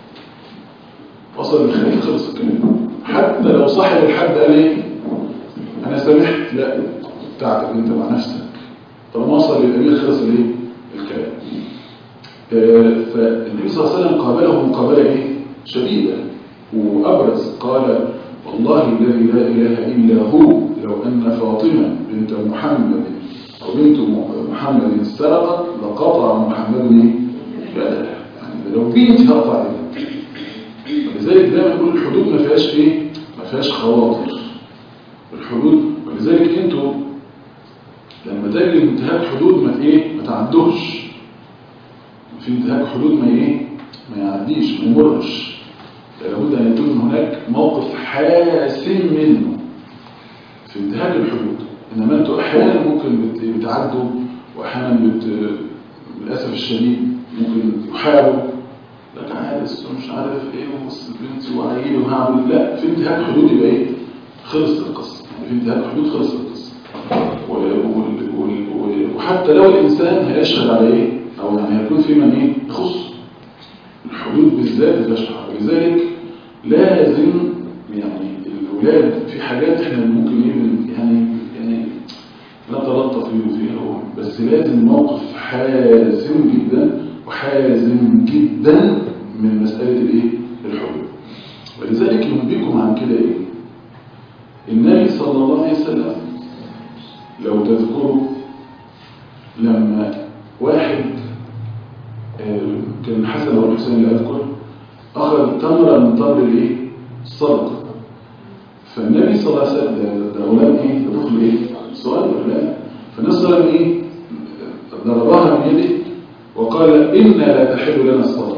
وصل للخليفة خلص الكلام حتى لو صاحب الحد قال إيه أنا سامحت لا بتاعتك أنت مع نفسك طالما وصل للأمير خلص الإيه الكلام آه، فالنبي صلى الله عليه وسلم قابله مقابلة إيه؟ شديدة وأبرز قال والله الذي لا إله إلا هو لو أن فاطمة بنت محمد أو بنت م- محمد سرقت لقطع محمد إيه؟ يدها يعني لو بنت هقطع يدها ولذلك دايما يقول الحدود ما فيهاش إيه؟ ما فيهاش خواطر الحدود ولذلك انتوا لما تجي انتهاك حدود ما ايه ما تعدوش في انتهاك حدود ما ايه ما يعديش ما يمرش لابد ان يكون هناك موقف حاسم منه في انتهاك الحدود انما انتوا احيانا ممكن بت- بتعدوا واحيانا بت... للاسف الشديد ممكن يحاربوا لك عارس ومش عارف ايه وبص بنتي وعيلي وهعمل لا في انتهاك حدود يبقى ايه خلص القصه يعني في انتهاك حدود خلص القصه و- وال- وال- و- وحتى لو الانسان هيشهد على ايه او يعني هيكون في من ايه يخص الحدود بالذات بتشهر ولذلك لازم يعني الاولاد في حاجات احنا ممكن ايه بن- يعني يعني نتلطف فيه فيها هو بس لازم موقف حازم جدا وحازم جدا من مسألة الايه الحدود ولذلك ينبيكم عن كده ايه النبي صلى الله عليه وسلم لو تذكروا لما واحد آه، كان الحسن او الحسين اللي اذكر اخذ تمره من تمر الايه الصدقه فالنبي صلى الله عليه وسلم ده- ده غلام ايه ده طفل ايه صغير لا فالنبي صلى الله عليه وسلم ايه ضربها من يده وقال انا لا تحل لنا الصدقه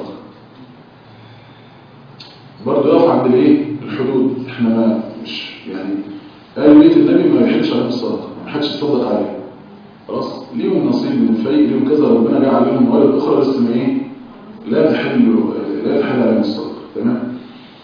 برضه يقف عند الايه الحدود احنا ما مش يعني قال بيت النبي ما يحلش عليهم الصدقه ما حدش يتصدق عليه خلاص ليهم نصيب من الفيء ليهم كذا ربنا جعل لهم موارد اخرى بس ما ايه لا تحل لا تحل عليهم الصدقه تمام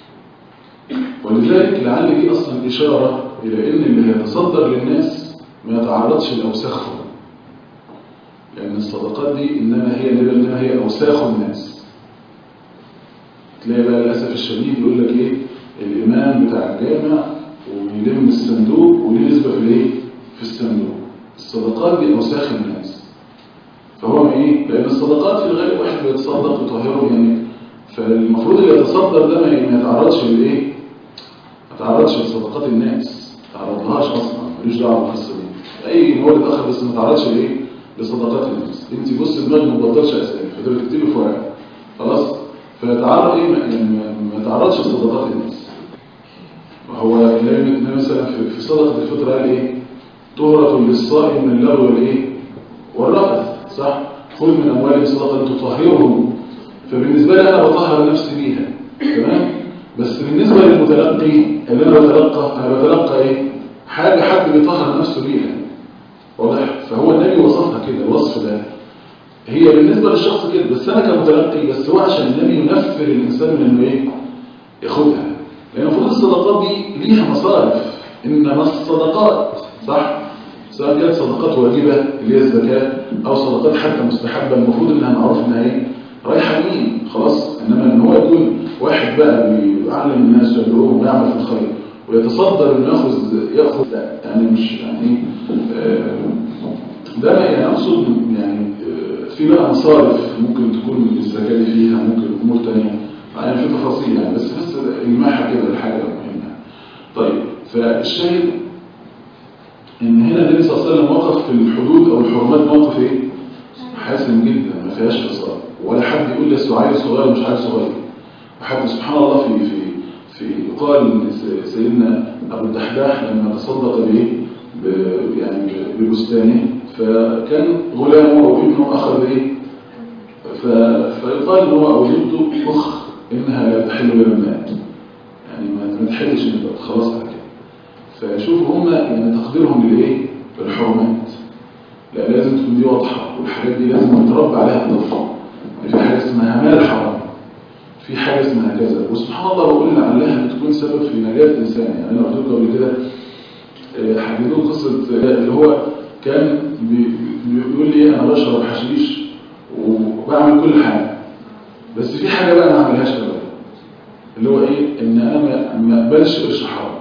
ولذلك لعل دي اصلا اشاره الى ان اللي هيتصدر للناس ما يتعرضش لاوساخهم لان الصدقات دي انما هي انما هي اوساخ الناس تلاقي بقى للاسف الشديد يقول لك ايه الامام بتاع الجامع ويلم الصندوق وليه نسبه في الايه في الصندوق الصدقات دي اوساخ الناس فهو ايه لان الصدقات في الغالب واحد بيتصدق ويطهره يعني فالمفروض اللي يتصدر ده ما ما يتعرضش لايه ما يتعرضش لصدقات الناس ما يتعرضلهاش اصلا ملوش دعوه بالقصه دي اي مورد اخر بس ما يتعرضش لايه لصدقات الناس انت بص دماغك ما تبطلش اسئله فده بتكتبي في ورقه خلاص فيتعرض ايه ما- يعني ما- ما يتعرضش لصدقات الناس هو النبي مثلا في في صدقه الفطر قال ايه طهرة للصائم من اللغو والايه والرفث صح خذ من اموالهم صدقه تطهرهم فبالنسبه لي انا بطهر نفسي بيها تمام بس بالنسبه للمتلقي اللي انا بتلقى انا بتلقى ايه حاجه حد بيطهر نفسه بيها واضح فهو النبي وصفها كده الوصف ده هي بالنسبه للشخص كده بس انا كمتلقي بس هو عشان النبي ينفر الانسان من انه ايه ياخدها لان المفروض الصدقات دي ليها مصارف انما الصدقات صح سواء كانت صدقات واجبه اللي هي الزكاه او صدقات حتى مستحبه المفروض انها معروف انها ايه رايحه لمين خلاص انما ان هو يكون واحد بقى بيعلم الناس ويدعوهم ويعمل في الخير ويتصدر انه ياخذ ياخذ لا يعني مش يعني آه، ده ما يعني اقصد يعني آه، في بقى مصارف ممكن تكون الزكاه دي فيها ممكن امور ثانيه يعني في تفاصيل يعني بس بس الماحه كده الحاجه مهمه طيب فالشاهد ان هنا النبي صلى الله عليه وسلم وقف في الحدود او الحرمات موقف ايه حاسم جدا ما فيهاش فصال ولا حد يقول لي أصل عيل صغير مش عيل صغير وحتى سبحان الله في في في يقال س- سيدنا ابو الدحداح لما تصدق بايه ب- يعني ببستانه فكان غلامه او ابنه اخذ ايه ف- فيقال ان هو او جده اخ انها لا تحل بين الماء يعني ما ما تحلش ان خلاص على كده فشوفوا هم يعني تقديرهم للايه للحرمات لا لازم تكون دي واضحه والحاجات دي لازم يتربى عليها الطفل يعني في حاجه اسمها مال حرام في حاجه اسمها كذا وسبحان الله بقول لعلها بتكون سبب في نجاه انسان يعني انا قلت لكم قبل كده آه، حكيت قصه آه، اللي هو كان بي- بيقول لي انا بشرب حشيش وبعمل كل حاجه بس في حاجه بقى ما اعملهاش ابدا اللي هو ايه ان انا ما- ما اقبلش قرش حرام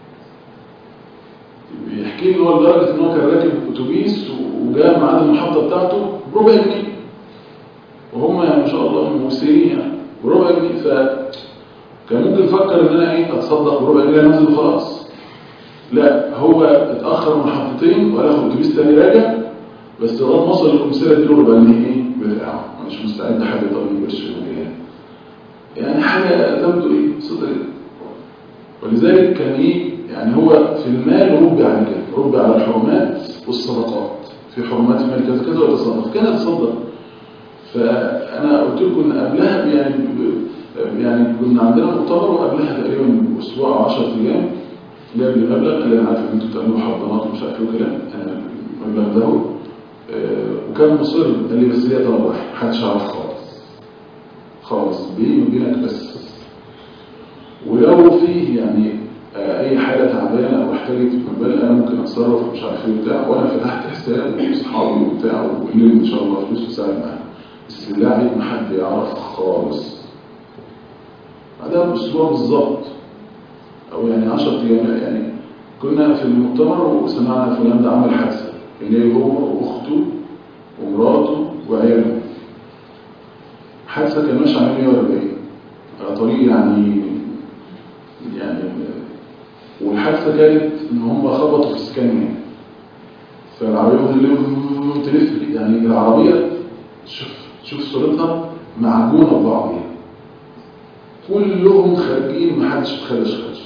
بيحكي لي هو لدرجه ان هو كان راكب اتوبيس وجاء ميعاد المحطه بتاعته بربع جنيه وهم يعني ما شاء الله ممثلين يعني بربع جنيه ف كان ممكن يفكر ان انا ايه اتصدق بربع جنيه انزل وخلاص لا هو اتاخر محطتين ولا اخد اتوبيس تاني راجع بس لغايه ما وصل للكمثرى اديله ربع جنيه ايه بتاعه مش مستعد حد يطلب قرش من يعني حاجه تبدو ايه صدق ولذلك كان ايه يعني هو في المال ربي على كده ربي على الحرمات والصدقات في حرمات المال كذا كذا ويتصدق كان يتصدق فانا قلت لكم ان قبلها يعني ب- يعني كنا عندنا مؤتمر وقبلها تقريبا اسبوع او 10 ايام جاب لي مبلغ قال لي انا عارف ان انتوا بتعملوا حضانات ومش عارف ايه وكلام انا المبلغ ده هو. آه، وكان مصر قال لي بس ليا طلب واحد محدش يعرف خالص خالص بيني وبينك بس ولو فيه يعني آه، اي حاجه تعبانه او احتاجت مبالغ انا ممكن اتصرف ومش عارف ايه وبتاع وانا فتحت حساب واصحابي وبتاع والليل ان شاء الله فلوس تساعد معايا بس بالله عليك ما حد يعرف خالص بعدها باسبوع بالظبط او يعني 10 ايام يعني كنا في المؤتمر وسمعنا فلان ده عمل حادثه كان جاي هو واخته ومراته وعياله حادثه كان ماشي على 140 على طريق يعني يعني والحادثه كانت ان هم خبطوا في اسكانيا فالعربيه اللي تلف يعني العربيه شوف شوف صورتها معجونه ببعضها كلهم خارجين محدش اتخدش خدش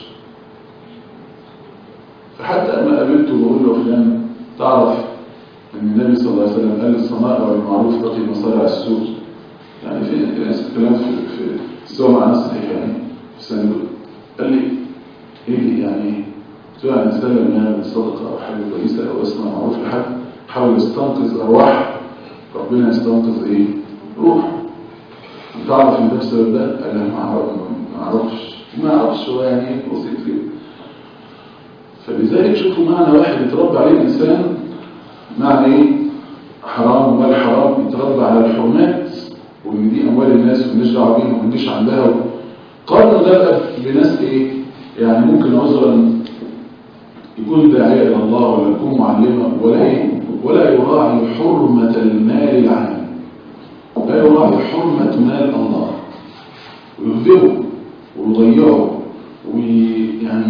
فحتى اما قابلته بقول له فلان تعرف ان النبي صلى الله عليه وسلم قال الصنائع والمعروف تقي مصارع السوق يعني في ناس كلام في في سوى مع ناس يعني في سنة قال لي ايه دي يعني ايه؟ قلت له يعني سلم يعني صدقه او حاجه كويسه او اسمها معروف لحد حاول يستنقذ ارواح ربنا يستنقذ ايه؟ روح تعرف ان ده بسبب ده؟ قال لي ما أعرف- ما اعرفش ما اعرفش هو يعني ايه بسيط كده فلذلك شوفوا معنى واحد يتربى عليه الانسان معنى ايه؟ حرام ومال حرام يتربى على الحرمات وان دي اموال الناس ومالناش دعوه بيها وما نجيش عندها قارنوا ده بقى بناس ايه؟ يعني ممكن عذرا يكون داعية إلى الله ولا يكون معلمة ولا إيه ولا يراعي حرمة المال العام لا يراعي حرمة مال الله ويهدره ويضيعه ويعني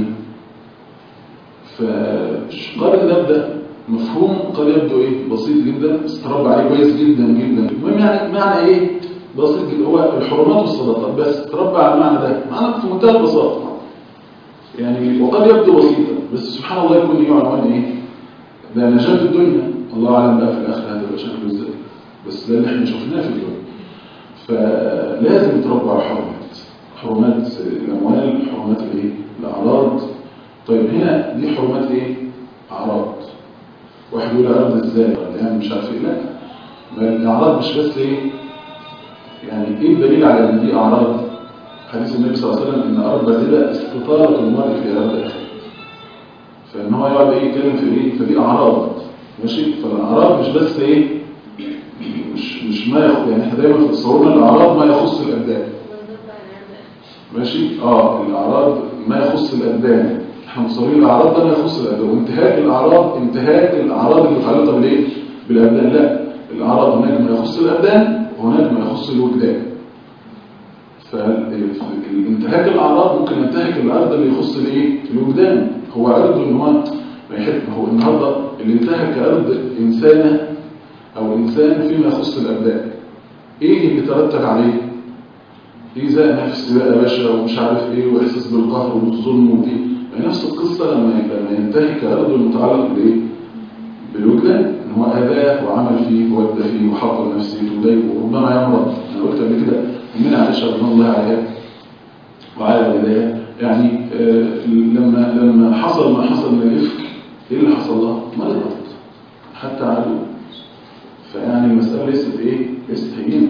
فقال ده ده مفهوم قد يبدو ايه بسيط جدا بس تربى عليه كويس جدا جدا المهم يعني معنى ايه بسيط جدا هو الحرمات والصدقات بس تربى على المعنى ده معنى في منتهى البساطه يعني وقد يبدو بسيطا بس سبحان الله يكون له عنوان ايه ده نجاة في الدنيا الله اعلم بقى في الاخره هتبقى شكله ازاي بس ده اللي احنا شفناه في الدنيا فلازم تربى على حرمات حرمات الاموال حرمات الايه الاعراض طيب هنا دي حرمات ايه اعراض واحد يقول اعراض ازاي ولا يعني مش عارف ايه لا ما الاعراض مش بس ايه يعني ايه الدليل على ان دي اعراض حديث النبي صلى الله عليه وسلم ان اربع ربا استطاله المرء في ارض اخره فان هو يقعد ايه يتكلم في ايه فدي اعراض ماشي فالاعراض مش بس ايه مش مش ما يخ... يعني احنا دايما في تصورنا الاعراض ما يخص الابدان ماشي اه الاعراض ما يخص الابدان احنا مصورين الاعراض ده ما يخص الابدان وانتهاك الاعراض انتهاك الاعراض المتعلقه بالايه بالابدان لا الاعراض هناك ما يخص الابدان وهناك ما يخص الوجدان فالانتهاك الاعراض ممكن ينتهك الارض اللي يخص الايه الوجدان هو عرض ان هو ما يحب هو النهارده اللي انتهك ارض انسانه او انسان فيما يخص الابدان ايه اللي ترتب عليه إيذاء نفس بقى يا باشا ومش عارف ايه واحساس بالقهر والظلم ودي يعني نفس القصه لما لما ينتهك ارضه المتعلق بايه بالوجدان ان هو اذاه وعمل فيه وودى فيه وحط نفسيته وضايقه وربما يمرض انا قلت قبل كده من عائشه رضي الله عليها وعلى والديها يعني آه لما لما حصل ما حصل من الافك ايه اللي حصل لها؟ مرضت حتى عدو فيعني المساله ليست ايه؟ ليست هينه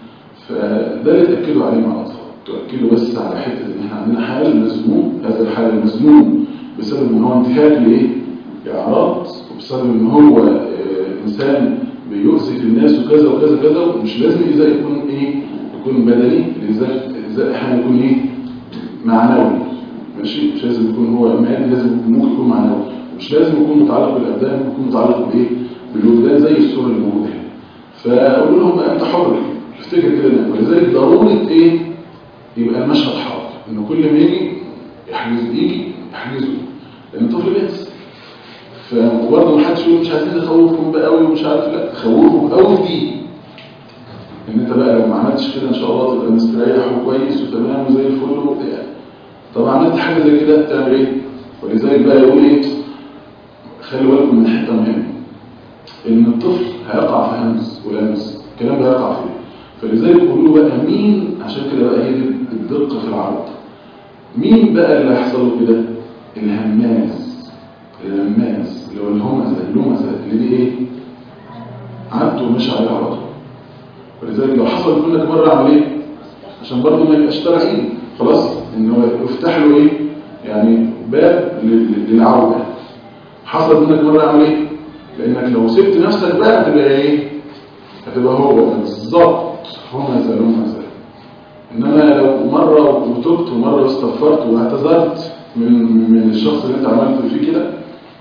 فده اللي تاكدوا عليه مع الاطفال تاكدوا بس على حته ان احنا عندنا حال مذموم هذا الحال المذموم بسبب ان هو انتهاك لايه؟ لاعراض وبسبب ان هو آه انسان بيؤذي في الناس وكذا وكذا كذا ومش لازم اذا يكون ايه؟ يكون بدني الاذاء الاذاء احيانا يكون ايه؟ معنوي ماشي مش لازم يكون هو مادي لازم ممكن يكون معنوي مش لازم يكون متعلق بالابدان ممكن يكون متعلق بايه؟ بالوجدان زي الصوره اللي موجوده هنا فاقول لهم انت حر افتكر كده ولذلك ضروره ايه؟ يبقى المشهد حاضر ان كل ما يجي يحجز يجي يحجزه لان الطفل بينسى فبرضه ما حدش يقول مش عايزين نخوفهم بقى قوي ومش عارف لا خوفهم قوي دي ان انت بقى لو ما عملتش كده ان شاء الله تبقى مستريح وكويس وتمام وزي الفل وبتاع طب عملت حاجه زي كده تعمل ايه؟ ولذلك بقى يقول ايه؟ خلي بالكم من حته مهمه ان الطفل هيقع في همس ولمس الكلام ده هيقع فيه فلذلك يقولوا بقى مين عشان كده بقى هي دي الدقه في العرض مين بقى اللي هيحصل له كده؟ الهماز الهماز اللي هو الهمزه اللمزه اللي دي ايه؟ عدته ومشي عليها على طول ولذلك لو حصل منك مرة اعمل ايه عشان برضه ما يبقاش ترعين خلاص ان هو يفتح له ايه يعني باب للعودة حصل منك مرة اعمل ايه لانك لو سبت نفسك بقى هتبقى ايه هتبقى هو بالظبط همزة لمزة انما لو مرة وتبت ومرة واستغفرت واعتذرت من من الشخص اللي انت عملت فيه كده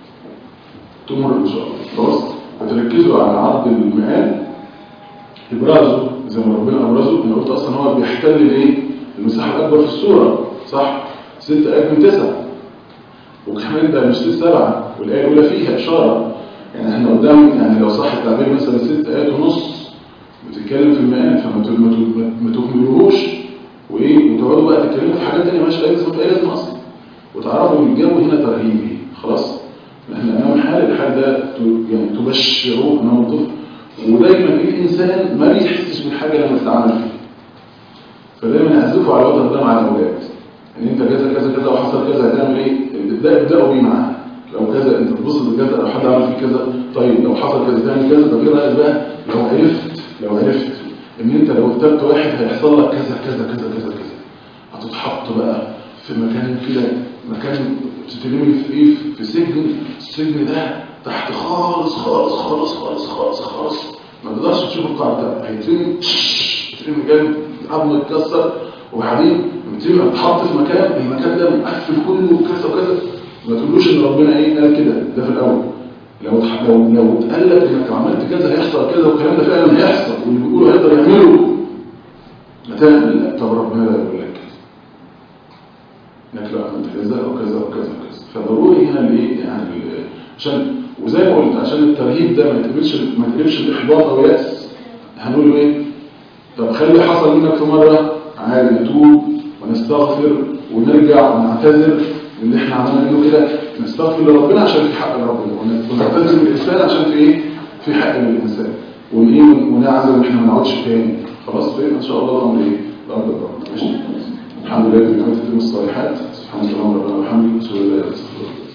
تمر ان شاء الله خلاص فتركزوا على عرض المقام ابرازه زي ما ربنا ابرزه انا قلت اصلا هو بيحتل الايه المساحه الاكبر في الصوره صح ست ايات من تسعه وكمان ده مش ست سبعه والايه الاولى فيها اشاره يعني احنا قدام يعني لو صح التعبير مثلا ست ايات ونص بتتكلم في المقام فما ما تهملوهوش وايه وتقعدوا بقى تتكلموا في حاجات ثانيه مالهاش اي لازمه اي لازمه اصلا وتعرفوا ان الجو هنا ترهيبي خلاص احنا امام حال الحال ده يعني تبشروه انه طفل ودايما الانسان ما بيحسش بالحاجه لما تتعامل فيه فدايما يعزفوا على الوتر ده مع الاولاد ان انت كذا كذا كذا وحصل كذا هتعمل ايه ابدا ابداوا بيه معاه لو كذا انت تبص لكذا لو حد عمل فيه كذا طيب لو حصل كذا تعمل كذا طب ايه رايك بقى لو عرفت لو عرفت ان انت لو اخترت واحد هيحصل لك كذا كذا كذا كذا كذا هتتحط بقى في مكان كده مكان تترمي في ايه في سجن السجن ده تحت خالص خالص خالص خالص خالص خالص ما تقدرش تشوف القاع ده هيترمي يترمي جامد عظمه يتكسر وبعدين بتبقى تتحط في مكان المكان ده مقفل كله وكذا وكذا ما تقولوش ان ربنا ايه قال كده ده في الاول لو لو لو اتقال لك انك عملت كذا هيحصل كذا والكلام ده فعلا هيحصل واللي بيقولوا هيقدر يعمله هتعمل لا طب ربنا لا يقول لك كذا انك لو عملت كذا وكذا وكذا وكذا فضروري هنا الايه يعني عشان وزي ما قلت عشان الترهيب ده ما يتقبلش ما يتقبلش باحباط او يأس هنقول له ايه طب خلي حصل منك في مره عادي نتوب ونستغفر ونرجع ونعتذر من اللي احنا عملنا منه كده نستغفر لربنا عشان في حق ربنا ونعتذر من الانسان عشان في ايه في حق من الانسان ونايه ونعزم ان احنا ما نقعدش تاني خلاص فين ان شاء الله الامر ايه الامر ده ماشي الحمد لله بنعمه الصالحات سبحان الله ربنا وبحمده سبحان الله